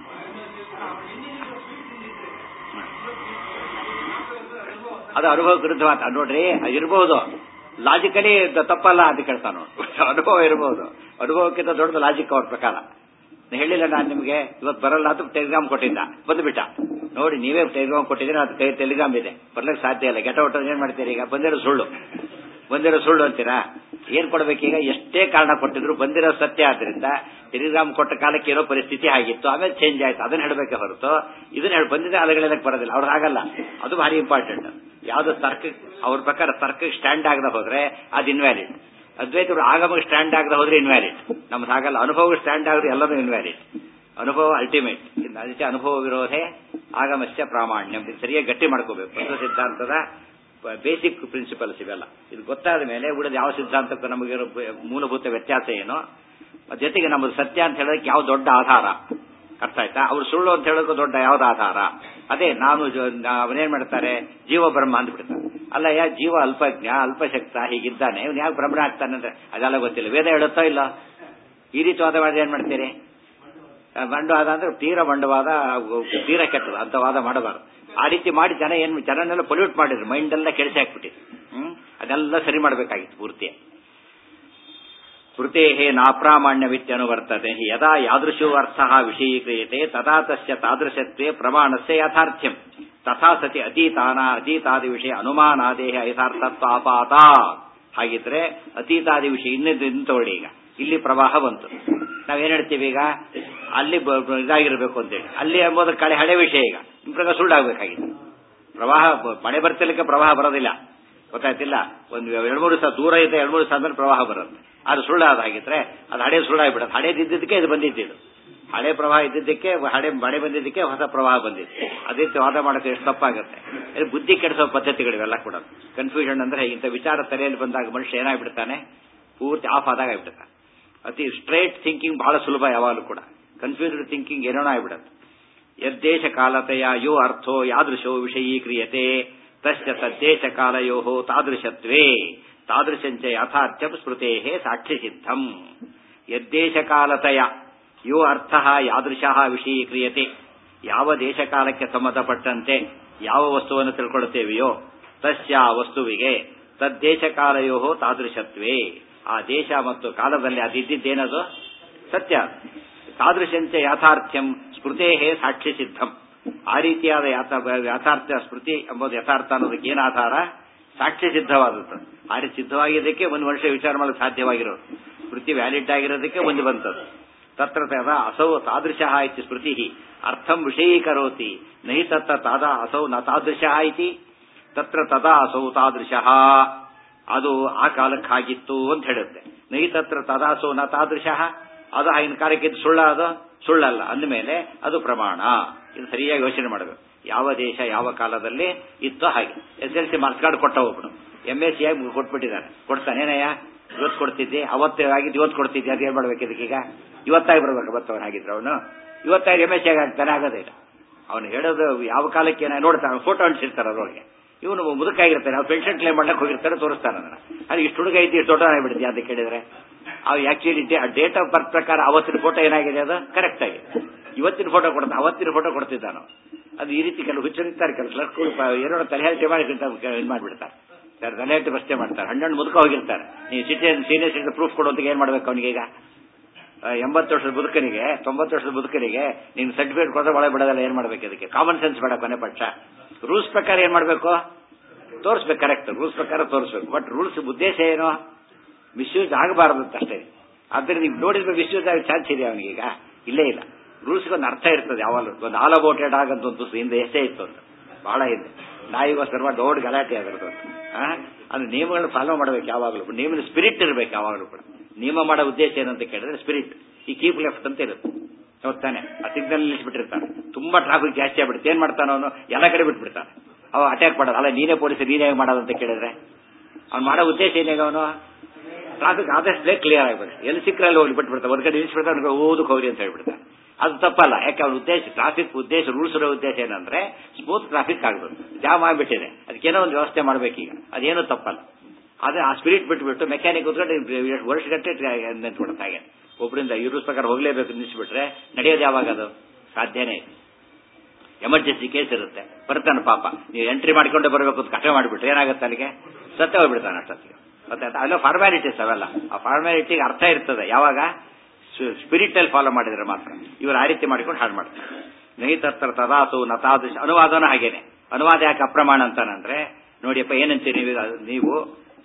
ಅದು ಅನುಭವ ವಿರುದ್ಧವಾದ ನೋಡ್ರಿ ಇರಬಹುದು ಲಾಜಿಕಲಿ ತಪ್ಪಲ್ಲ ಅಂತ ಕೇಳ್ತಾನ ಅನುಭವ ಇರಬಹುದು ಅನುಭವಕ್ಕಿಂತ ದೊಡ್ಡದು ಲಾಜಿಕ್ ಅವ್ರ ಪ್ರಕಾರ ಹೇಳಿಲ್ಲ ನಾನು ನಿಮಗೆ ಇವತ್ತು ಬರಲ್ಲ ಅಂತ ಟೆಲಿಗ್ರಾಮ್ ಕೊಟ್ಟಿದ್ದ ಬಂದ್ಬಿಟ್ಟ ನೋಡಿ ನೀವೇ ಟೆಲಿಗ್ರಾಮ್ ಕೊಟ್ಟಿದ್ರೆ ಅದು ಕೈ ಟೆಲಿಗ್ರಾಮ್ ಇದೆ ಬರ್ಲಿಕ್ಕೆ ಸಾಧ್ಯ ಇಲ್ಲ ಗೆಟ ಔಟ್ ಏನ್ ಮಾಡ್ತೀರಿ ಈಗ ಬಂದಿರೋ ಸುಳ್ಳು ಬಂದಿರೋ ಸುಳ್ಳು ಅಂತೀರಾ ಏನ್ ಕೊಡ್ಬೇಕೀಗ ಎಷ್ಟೇ ಕಾರಣ ಕೊಟ್ಟಿದ್ರು ಬಂದಿರೋ ಸತ್ಯ ಆದ್ರಿಂದ ಟೆಲಿಗ್ರಾಮ್ ಕೊಟ್ಟ ಕಾಲಕ್ಕೆ ಇರೋ ಪರಿಸ್ಥಿತಿ ಆಗಿತ್ತು ಆಮೇಲೆ ಚೇಂಜ್ ಆಯ್ತು ಅದನ್ನ ಹೇಳಬೇಕೆ ಹೊರತು ಇದನ್ನ ಹೇಳಿ ಬಂದಿದೆ ಅಲೆಗಳಕ್ಕೆ ಬರೋದಿಲ್ಲ ಅವ್ರು ಹಾಗಲ್ಲ ಅದು ಭಾರಿ ಇಂಪಾರ್ಟೆಂಟ್ ಯಾವ್ದು ತರ್ಕ ಅವ್ರ ಪ್ರಕಾರ ತರ್ಕಕ್ಕೆ ಸ್ಟ್ಯಾಂಡ್ ಆಗದ ಹೋದ್ರೆ ಅದು ಇನ್ವ್ಯಾಲಿಡ್ ಅದ್ವೈತರು ಆಗಮಗೆ ಸ್ಟ್ಯಾಂಡ್ ಆಗದ ಹೋದ್ರೆ ಇನ್ವ್ಯಾಲಿಡ್ ನಮ್ದು ಹಾಗಲ್ಲ ಅನುಭವ ಸ್ಟ್ಯಾಂಡ್ ಆದ್ರೆ ಎಲ್ಲರೂ ಇನ್ವ್ಯಾಲಿಡ್ ಅನುಭವ ಅಲ್ಟಿಮೇಟ್ ಅದಕ್ಕೆ ಅನುಭವ ವಿರೋಧೆ ಆಗಮಸ್ಯ ಪ್ರಾಮಾಣ್ಯ ಇದು ಸರಿಯಾಗಿ ಗಟ್ಟಿ ಮಾಡ್ಕೋಬೇಕು ಬಂಧು ಸಿದ್ಧಾಂತದ ಬೇಸಿಕ್ ಪ್ರಿನ್ಸಿಪಲ್ಸ್ ಇವೆಲ್ಲ ಇದು ಗೊತ್ತಾದ ಮೇಲೆ ಉಳಿದ ಯಾವ ಸಿದ್ಧಾಂತಕ್ಕೂ ನಮಗಿರೋ ಮೂಲಭೂತ ವ್ಯತ್ಯಾಸ ಏನು ಜೊತೆಗೆ ನಮ್ಮದು ಸತ್ಯ ಅಂತ ಹೇಳೋದಕ್ಕೆ ಯಾವ ದೊಡ್ಡ ಆಧಾರ ಅರ್ಥ ಆಯ್ತಾ ಅವ್ರು ಸುಳ್ಳು ಅಂತ ಹೇಳೋಕೆ ದೊಡ್ಡ ಯಾವ್ದು ಆಧಾರ ಅದೇ ನಾನು ಅವನೇನ್ ಮಾಡ್ತಾರೆ ಜೀವ ಬ್ರಹ್ಮ ಅಂದ್ಬಿಡ್ತಾರೆ ಅಲ್ಲ ಯಾ ಜೀವ ಅಲ್ಪಜ್ಞ ಅಲ್ಪಶಕ್ತ ಹೀಗಿದ್ದಾನೆ ಇವ್ನು ಯಾಕೆ ಬ್ರಹ್ಮ ಆಗ್ತಾನೆ ಅಂದ್ರೆ ಅದೆಲ್ಲ ಗೊತ್ತಿಲ್ಲ ವೇದ ಹೇಳುತ್ತೋ ಇಲ್ಲ ಈ ರೀತಿ ವಾದ ಮಾಡಿದ್ರೆ ಏನ್ ಮಾಡ್ತೀರಿ ಬಂಡವಾದ ಅಂದ್ರೆ ತೀರ ಬಂಡವಾದ ತೀರ ಕೆಟ್ಟದು ಅಂತ ವಾದ ಮಾಡಬಾರ್ದು ಆ ರೀತಿ ಮಾಡಿ ಜನ ಏನ್ ಜನನೆಲ್ಲ ಪೊಲ್ಯೂಟ್ ಮಾಡಿದ್ರು ಮೈಂಡ್ ಎಲ್ಲ ಕೆಡಿಸಿ ಹಾಕ್ಬಿಟ್ಟಿದ್ರು ಹ್ಮ್ ಅದೆಲ್ಲ ಸರಿ ಮಾಡಬೇಕಾಗಿತ್ತು ಪೂರ್ತಿ ಸ್ಮೃತೆ ನಾಪ್ರಾಮಾಣ್ಯವಿತ್ಯನುವರ್ತತೆ ಯದಾ ಯಾದೃಶೋ ಅರ್ಥ ವಿಷಯೀಕ್ರಿಯತೆ ತದಾ ತಸ್ಯ ತಾದೃಶತ್ವೇ ಪ್ರಮಾಣಸ್ಯ ಯಥಾರ್ಥ್ಯಂ ತಥಾ ಸತಿ ಅತೀತಾನ ಅತೀತಾದಿ ವಿಷಯ ಅನುಮಾನಾದೇಹ ಯಥಾರ್ಥತ್ವಾಪಾತ ಹಾಗಿದ್ರೆ ಅತೀತಾದಿ ವಿಷಯ ಇನ್ನೊಂದು ತಗೊಳ್ಳಿ ಈಗ ಇಲ್ಲಿ ಪ್ರವಾಹ ಬಂತು ನಾವೇನ್ ಹೇಳ್ತೀವಿ ಈಗ ಅಲ್ಲಿ ಇದಾಗಿರ್ಬೇಕು ಅಂತೇಳಿ ಅಲ್ಲಿ ಎಂಬುದು ಕಳೆ ಹಳೆ ವಿಷಯ ಈಗ ನಿಮ್ ಪ್ರಕಾರ ಸುಳ್ಳಾಗಬೇಕಾಗಿತ್ತು ಪ್ರವಾಹ ಮಳೆ ಬರ್ತಿರ್ಲಿಕ್ಕೆ ಪ್ರವಾಹ ಬರೋದಿಲ್ಲ ಗೊತ್ತಾಯ್ತಿಲ್ಲ ಒಂದು ಎರಡು ಮೂರು ದಿವಸ ದೂರ ಇದೆ ಎರಡು ಮೂರು ದಿವಸ ಆದ್ಮೇಲೆ ಪ್ರವಾಹ ಬರುತ್ತೆ ಅದು ಸುಳ್ಳಾದ ಹಾಗಿದ್ರೆ ಅದು ಹಳೆ ಸುಳ್ಳಾಗ್ಬಿಡುತ್ತೆ ಹಳೇದಿದ್ದಕ್ಕೆ ಇದು ಬಂದಿದ್ದು ಹಳೆ ಪ್ರವಾಹ ಇದ್ದಿದ್ದಕ್ಕೆ ಹಳೆ ಮಳೆ ಬಂದಿದ್ದಕ್ಕೆ ಹೊಸ ಪ್ರವಾಹ ಬಂದಿತ್ತು ಅದೇ ವಾದ ಮಾಡೋಕೆ ಎಷ್ಟು ತಪ್ಪಾಗುತ್ತೆ ಇದು ಬುದ್ಧಿ ಕೆಡಿಸೋ ಪದ್ಧತಿಗಳಿವೆಲ್ಲ ಕೂಡ ಕನ್ಫ್ಯೂಷನ್ ಅಂದ್ರೆ ಇಂಥ ವಿಚಾರ ತಲೆಯಲ್ಲಿ ಬಂದಾಗ ಮನುಷ್ಯ ಏನಾಗ್ಬಿಡ್ತಾನೆ ಪೂರ್ತಿ ಆಫ್ ಆದಾಗ ಆಗ್ಬಿಡ್ತಾನೆ ಅತಿ ಸ್ಟ್ರೈಟ್ ಥಿಂಕಿಂಗ್ ಬಹಳ ಸುಲಭ ಯಾವಾಗಲೂ ಕೂಡ ಕನ್ಫ್ಯೂಸ್ಡ್ ಥಿಂಕಿಂಗ್ ಏನೇನೋ ಆಗ್ಬಿಡುತ್ತೆ ಯದ್ದೇಶ ಕಾಲತೆಯ ಯೋ ಅರ್ಥೋ ಯಾದೃಶೋ ವಿಷಯೀಕ್ರಿಯತೆ ತಸ್ಯ ತದ್ದೇಶ ಕಾಲಯೋ ತಾದೃಶತ್ವೇ ತಾದೃಶಂಚ ಯಥಾರ್ಥ್ಯಂ ಸ್ಮೃತೆ ಸಾಕ್ಷಿ ಸಿದ್ಧಂ ಯದ್ದೇಶ ಕಾಲತಯ ಯೋ ಅರ್ಥ ಯಾದೃಶ ವಿಷಯೀಕ್ರಿಯತೆ ಯಾವ ದೇಶಕಾಲಕ್ಕೆ ಸಂಬಂಧಪಟ್ಟಂತೆ ಯಾವ ವಸ್ತುವನ್ನು ತಿಳ್ಕೊಳ್ಳುತ್ತೇವೆಯೋ ತಸ್ಯ ವಸ್ತುವಿಗೆ ತದ್ದೇಶ ಕಾಲಯೋ ತಾದೃಶತ್ವೇ ಆ ದೇಶ ಮತ್ತು ಕಾಲದಲ್ಲಿ ಅದಿದ್ದೇನದು ಸತ್ಯ ತಾದೃಶಂಚ ಯಾಥಾರ್ಥ್ಯಂ ಸ್ಮೃತೇ ಸಾಕ್ಷಿ ಸಿದ್ಧಂ ಆ ರೀತಿಯಾದ ಯಥಾರ್ಥ ಸ್ಮೃತಿ ಎಂಬುದು ಯಥಾರ್ಥ ಅನ್ನೋದಕ್ಕೆ ಏನ್ ಆಧಾರ ಸಾಕ್ಷ್ಯ ಸಿದ್ಧವಾದದ್ದು ಆ ರೀತಿ ಸಿದ್ಧವಾಗಿದ್ದಕ್ಕೆ ಒಂದು ವರ್ಷ ವಿಚಾರ ಮಾಡಲು ಸಾಧ್ಯವಾಗಿರೋದು ಸ್ಮೃತಿ ವ್ಯಾಲಿಡ್ ಆಗಿರೋದಕ್ಕೆ ಒಂದು ಬಂತದ್ದು ತತ್ರ ತದ ಅಸೌ ತಾದೃಶ ಇತಿ ಸ್ಮೃತಿ ಅರ್ಥಂ ವಿಷಯೀಕರೋತಿ ನಹಿ ತತ್ರ ತಾದ ಅಸೌ ನ ತಾದೃಶ ಇತಿ ತತ್ರ ತದಾ ಅಸೌ ತಾದೃಶ ಅದು ಆ ಕಾಲಕ್ಕಾಗಿತ್ತು ಅಂತ ಹೇಳುತ್ತೆ ನಹಿ ತತ್ರ ತದಾಸೋ ನ ತಾದೃಶ ಅದು ಆಗಿನ ಕಾಲಕ್ಕೆ ಸುಳ್ಳ ಅದು ಸುಳ್ಳಲ್ಲ ಅಂದಮೇಲೆ ಅದು ಪ್ರಮಾಣ ಇದು ಸರಿಯಾಗಿ ಯೋಚನೆ ಮಾಡಬೇಕು ಯಾವ ದೇಶ ಯಾವ ಕಾಲದಲ್ಲಿ ಇತ್ತೋ ಹಾಗೆ S L C marks card ಕೊಟ್ಟ ಒಬ್ಬನು ಎಂ ಎಸ್ ಸಿ ಆಗಿ ಕೊಟ್ಬಿಟ್ಟಿದ್ದಾನೆ ಕೊಡ್ತಾನೇನಯ್ಯ ಇವತ್ತು ಕೊಡ್ತಿದ್ದೆ ಅವತ್ತೇ ಆಗಿದ್ದು ಇವತ್ತು ಕೊಡ್ತಿದ್ದೆ ಅದು ಏನ್ ಮಾಡ್ಬೇಕು ಇದಕ್ಕೀಗ ಇವತ್ತಾಗಿ ಬರ್ಬೇಕು ಅವತ್ತವನು ಆಗಿದ್ರು ಅವನು ಇವತ್ತಾಗಿ ಎಂ ಎಸ್ ಸಿ ಆಗ್ತಾನೆ ಆಗೋದೇ ಇಲ್ಲ ಅವನು ಹೇಳೋದು ಯಾವ ಕಾಲಕ್ಕೆ ಏನ ನೋಡ್ತಾನೆ ಫೋಟೋ ಅಂಟಿಸಿರ್ತಾರೆ ಅದ್ರೊಳಗೆ ಇವನು ಮುದುಕಾಗಿರ್ತಾನೆ ಅವ್ನು ಪೆನ್ಷನ್ ಕ್ಲೇಮ್ ಮಾಡಕ್ಕೆ ಹೋಗಿರ್ತಾರೆ ತೋರಿಸ್ತಾನೆ ಅದನ್ನ ಅದು ಇಷ್ಟು ಹುಡುಗ ಐತಿ ಇಷ್ಟು ದೊಡ್ಡ ಆಗ್ಬಿಡುತ್ತೆ ಅಂತ ಕೇಳಿದ್ರೆ ಅವು ಆಕ್ಚುಲಿ ಡೇಟ್ ಆಫ್ ಬರ್ತ್ ಪ್ರಕಾರ ಅವತ್ತಿನ ಫೋಟೋ ಏನಾಗಿದೆ ಅದು ಕರೆಕ್ಟ್ ಆಗಿದೆ ಇವತ್ತಿನ ಫೋಟೋ ಕೊಡ್ತಾ ಅವತ್ತಿನ ಫೋಟೋ ಕೊಡ್ತಿದ್ದಾನು ಅದು ಈ ರೀತಿ ಕೆಲವು ಹುಚ್ಚರಿರ್ತಾರೆ ಕೆಲವು ಕ್ಲರ್ಕ್ಗಳು ಏನೋ ತಲೆಹರಟೆ ಮಾಡಿ ಇದು ಮಾಡಿಬಿಡ್ತಾರೆ ಸರ್ ತಲೆಹರಟೆ ಪ್ರಶ್ನೆ ಮಾಡ್ತಾರೆ ಹಣ್ಣು ಮುದುಕ ಹೋಗಿರ್ತಾರೆ ನೀವು ಸಿಟಿಜನ್ ಸೀನಿಯರ್ ಸಿಟಿಜನ್ ಪ್ರೂಫ್ ಕೊಡುವಂತ ಏನ್ ಮಾಡ್ಬೇಕು ಅವನಿಗೆ ಈಗ ಎಂಬತ್ತು ವರ್ಷದ ಬದುಕನಿಗೆ ತೊಂಬತ್ತು ವರ್ಷದ ಬದುಕನಿಗೆ ನೀನು ಸರ್ಟಿಫಿಕೇಟ್ ಕೊಡೋದು ಒಳಗೆ ಬಿಡೋದಲ್ಲ ಏನ್ ಮಾಡ್ಬೇಕು ಇದಕ್ಕೆ ಕಾಮನ್ ಸೆನ್ಸ್ ಬೇಡ ಕೊನೆ ಪಕ್ಷ ರೂಲ್ಸ್ ಪ್ರಕಾರ ಏನ್ ಮಾಡ್ಬೇಕು ತೋರಿಸ್ಬೇಕು ಕರೆಕ್ಟ್ ರೂಲ್ಸ್ ಪ್ರಕಾರ ತೋರಿಸ್ಬೇಕು ಬಟ್ ರೂಲ್ಸ್ ಉದ್ದೇಶ ಏನು ಮಿಸ್ಯೂಸ್ ಆಗಬಾರದು ಅಂತ ಅಷ್ಟೇ ಆದ್ರೆ ನೀವು ನೋಡಿದ್ರೆ ಮಿಸ್ಯೂಸ್ ಆಗಿ ಚಾನ್ಸ್ ಇದೆ ಅವನಿಗೆ ಈಗ ಇಲ್ಲೇ ಇಲ್ಲ ರೂಲ್ಸ್ಗೆ ಒಂದು ಅರ್ಥ ಇರ್ತದೆ ಯಾವಾಗಲೂ ಒಂದು ಆಲ್ ಅಬೌಟೆಡ್ ಆಗಂತ ಒಂದು ಹಿಂದೆ ಎಷ್ಟೇ ಇತ್ತು ಅಂತ ಬಹಳ ಹಿಂದೆ ನಾಯಿಗೋಸ್ಕರ ದೊಡ್ಡ ಗಲಾಟೆ ಆಗಿರೋದು ಅದು ನಿಯಮಗಳನ್ನ ಫಾಲೋ ಮಾಡಬೇಕು ಯಾವಾಗಲೂ ನಿಯಮದ ಸ್ಪಿರಿಟ್ ಇರಬೇಕು ಯಾವಾಗಲೂ ಕೂಡ ನಿಯಮ ಮಾಡೋ ಉದ್ದೇಶ ಏನಂತ ಕೇಳಿದ್ರೆ ಸ್ಪಿರಿಟ್ ಈ ಕೀಪ್ ಲೆಫ್ಟ್ ಅಂತ ಇರುತ್ತೆ ಹೋಗ್ತಾನೆ ಆ ಸಿಗ್ನಲ್ ನಿಲ್ಲಿಸ್ಬಿಟ್ಟಿರ್ತಾನೆ ತುಂಬಾ ಟ್ರಾಫಿಕ್ ಜಾಸ್ತಿ ಆಗ್ಬಿಡುತ್ತೆ ಏನ್ ಮಾಡ್ತಾನೆ ಅವನು ಎಲ್ಲ ಕಡೆ ಬಿಟ್ಬಿಡ್ತಾನೆ ಅವ ಅಟ್ಯಾಕ್ ಮಾಡೋದು ಅಲ್ಲ ನೀನೇ ಪೊಲೀಸ್ ನೀನೇ ಮಾಡೋದಂತ ಕೇಳಿದ್ರೆ ಅವ್ನು ಮಾಡೋ ಉದ್ದೇಶ ಏನಾಗ ಅವನು ಟ್ರಾಫಿಕ್ ಆದಷ್ಟೇ ಕ್ಲಿಯರ್ ಆಗ್ಬೇಕು ಎಲ್ಲಿ ಸಿಕ್ಕರಲ್ಲಿ ಹೋಗಿ ಬಿಟ್ಬಿಡ್ತಾರೆ ಒಂದ್ ಕಡೆ ನಿಲ್ಲಿಸ್ಬಿಡ್ತಾರೆ ಅವ್ನಿಗೆ ಓದಕ್ಕೆ ಹೋಗ್ರಿ ಅಂತ ಹೇಳ್ಬಿಡ್ತಾರೆ ಅದು ತಪ್ಪಲ್ಲ ಯಾಕೆ ಅವ್ನ ಉದ್ದೇಶ ಟ್ರಾಫಿಕ್ ಉದ್ದೇಶ ರೂಲ್ಸ್ ಇರೋ ಉದ್ದೇಶ ಏನಂದ್ರೆ ಸ್ಮೂತ್ ಟ್ರಾಫಿಕ್ ಆಗಬೇಕು ಜಾಮ್ ಆಗ್ಬಿಟ್ಟಿದೆ ಅದಕ್ಕೇನೋ ಒಂದು ವ್ಯವಸ್ಥೆ ಮಾಡ್ಬೇಕೀಗ ಅದೇನೋ ತಪ್ಪಲ್ಲ ಆದ್ರೆ ಆ ಸ್ಪಿರಿಟ್ ಬಿಟ್ಬಿಟ್ಟು ಮೆಕ್ಯಾನಿಕ್ ಕೂತ್ಕೊಂಡು ವರ್ಷಗಟ್ಟೆ ನಿಂತ್ಬಿಡುತ್ತೆ ಹಾಗೆ ಒಬ್ಬರಿಂದ ಈ ರೂಲ್ಸ್ ಪ್ರಕಾರ ಹೋಗ್ಲೇಬೇಕು ನಿಲ್ಲಿಸ್ಬಿಟ್ರೆ ನಡೆಯೋದು ಯಾವಾಗ ಅದು ಸಾಧ್ಯನೇ ಇದೆ ಎಮರ್ಜೆನ್ಸಿ ಕೇಸ್ ಇರುತ್ತೆ ಬರ್ತಾನೆ ಪಾಪ ನೀವು ಎಂಟ್ರಿ ಮಾಡ್ಕೊಂಡೆ ಬರಬೇಕು ಅಂತ ಕಷ್ಟ ಮಾಡಿಬಿಟ್ರೆ ಏನಾಗುತ್ತೆ ಅಲ್ಲಿಗೆ ಸತ್ಯ ಹೋಗ್ಬಿಡ್ತಾನೆ ಅಷ್ಟೊತ್ತಿಗೆ ಮತ್ತೆ ಅವೆಲ್ಲ ಫಾರ್ಮ್ಯಾಲಿಟೀಸ್ ಅವೆಲ್ಲ ಆ ಫಾರ್ಮ್ಯಾಲಿಟಿಗೆ ಅರ್ಥ ಇರ್ತದೆ ಯಾವಾಗ ಸ್ಪಿರಿಟ್ ಅಲ್ಲಿ ಫಾಲೋ ಮಾಡಿದ್ರೆ ಮಾತ್ರ ಇವರು ಆ ರೀತಿ ಮಾಡಿಕೊಂಡು ಹಾಳು ಮಾಡ್ತಾರೆ ನೈತತ್ರ ತದಾಸು ನತಾದೃಶ ಅನುವಾದನ ಹಾಗೇನೆ ಅನುವಾದ ಯಾಕೆ ಅಪ್ರಮಾಣ ಅಂತಾನಂದ್ರೆ ನೋಡಿಯಪ್ಪ ಏನಂತೀರಿ ನೀವು ನೀವು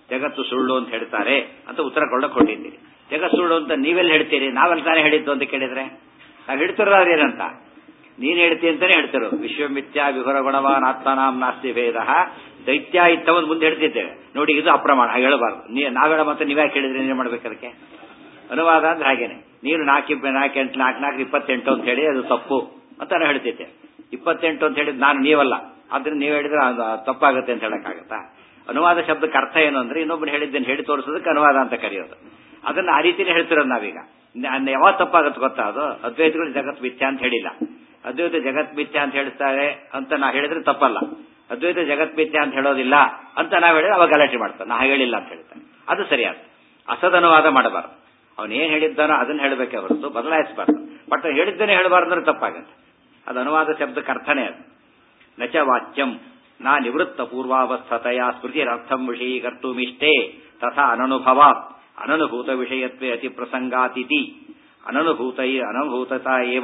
ಜಗತ್ತು ಸುಳ್ಳು ಅಂತ ಹೇಳ್ತಾರೆ ಅಂತ ಉತ್ತರ ಕೊಡಕ್ಕೆ ಹೊಟ್ಟಿದ್ದೀರಿ ಜಗತ್ತು ಸುಳ್ಳು ಅಂತ ನೀವೆಲ್ಲ ಹೇಳ್ತೀರಿ ನಾವೆಲ್ಲ ತಾನೇ ಹೇಳಿದ್ದು ಅಂತ ಕೇಳಿದ್ರೆ ನಾವು ಹೇಳ್ತಿರೋದು ಏನಂತ ನೀನ್ ಹೇಳ್ತಿ ಅಂತಾನೆ ಹೇಳ್ತಿರೋ ವಿಶ್ವಮಿಥ್ಯಾ ವಿಹುರ ಗುಣವಾನ್ ಆತ್ಮನಾಂ ನಾಸ್ತಿ ಭೇದ ದೈತ್ಯ ಇತ್ತವನ್ ಮುಂದೆ ಹೇಳ್ತಿದ್ದೇವೆ ನೋಡಿ ಇದು ಅಪ್ರಮಾಣ ಹಾಗೆ ಹೇಳಬಾರ್ದು ನೀ ನಾವೇಳ ಮತ್ತೆ ನೀವ್ಯಾಕೆ ಹೇಳಿದ್ರೆ ಏನ್ ಮಾಡ್ಬೇಕು ಅದಕ್ಕೆ ಅನುವಾದ ಅಂದ್ರೆ ಹಾಗೇನೆ ನೀನು ನಾಲ್ಕು ನಾಲ್ಕು ಎಂಟು ನಾಲ್ಕು ನಾಲ್ಕು ಇಪ್ಪತ್ತೆಂಟು ಅಂತ ಹೇಳಿ ಅದು ತಪ್ಪು ಅಂತ ನಾನು ಹೇಳ್ತಿದ್ದೆ ಇಪ್ಪತ್ತೆಂಟು ಅಂತ ಹೇಳಿದ್ ನಾನು ನೀವಲ್ಲ ಆದ್ರಿಂದ ನೀವು ಹೇಳಿದ್ರೆ ಅದು ತಪ್ಪಾಗುತ್ತೆ ಅಂತ ಹೇಳಕ್ಕಾಗತ್ತಾ ಅನುವಾದ ಶಬ್ದಕ್ಕೆ ಅರ್ಥ ಏನು ಅಂದ್ರೆ ಇನ್ನೊಬ್ಬರು ಹೇಳಿದ್ದೇನೆ ಹೇಳಿ ತೋರಿಸೋದಕ್ಕೆ ಅನುವಾದ ಅಂತ ಕರೆಯೋದು ಅದನ್ನ ಆ ರೀತಿನೇ ಹೇಳ್ತಿರೋದು ನಾವೀಗ ನ- ಯಾವಾಗ ತಪ್ಪಾಗುತ್ತೆ ಗೊತ್ತಾ ಅದು ಅದ್ವೈತಗಳು ಜಗತ್ ಮಿಥ್ಯ ಅಂತ ಹೇಳಿಲ್ಲ ಅದ್ವೈತ ಜಗತ್ ಮಿಥ್ಯ ಅಂತ ಹೇಳ್ತಾರೆ ಅಂತ ನಾ ಹೇಳಿದ್ರೆ ತಪ್ಪಲ್ಲ ಅದ್ವೈತ ಜಗತ್ ಮಿಥ್ಯ ಅಂತ ಹೇಳೋದಿಲ್ಲ ಅಂತ ನಾವ್ ಹೇಳಿದ್ರೆ ಅವಾಗ ಗಲಾಟೆ ಮಾಡ್ತಾನೆ ನಾ ಹೇಳಿಲ್ಲ ಅಂತ ಹೇಳ್ತಾನೆ ಅದು ಸರಿಯಾದ ಅಸದನುವಾದ ಮಾಡಬಾರ್ದು ಅವನು ಏನ್ ಹೇಳಿದ್ದಾನೋ ಅದನ್ನ ಹೇಳಬೇಕೆ ಹೊರತು ಬದಲಾಯಿಸಬಾರ್ದು ಬಟ್ ಹೇಳಿದ್ದೇನೆ ಹೇಳಬಾರ್ದು ಅಂದ್ರೆ ತಪ್ಪಾಗುತ್ತೆ ಅದು ಅನುವಾದ ಶಬ್ದಕ್ಕೆ ಅರ್ಥನೇ ಅದು ನಚ ವಾಚ್ಯಂ ನಾ ನಿವೃತ್ತ ಪೂರ್ವಾವಸ್ಥತೆಯ ಸ್ಮೃತಿರರ್ಥಂ ವಿಷಯೀಕರ್ತುಮಿಷ್ಟೇ ತಥಾ ಅನನುಭವಾತ್ ಅನನುಭೂತ ವಿಷಯತ್ವೇ ಅತಿ ಪ್ರಸಂಗಾತಿಥಿ ಅನನುಭೂತೈ ಅನನುಭೂತತಾ ಏವ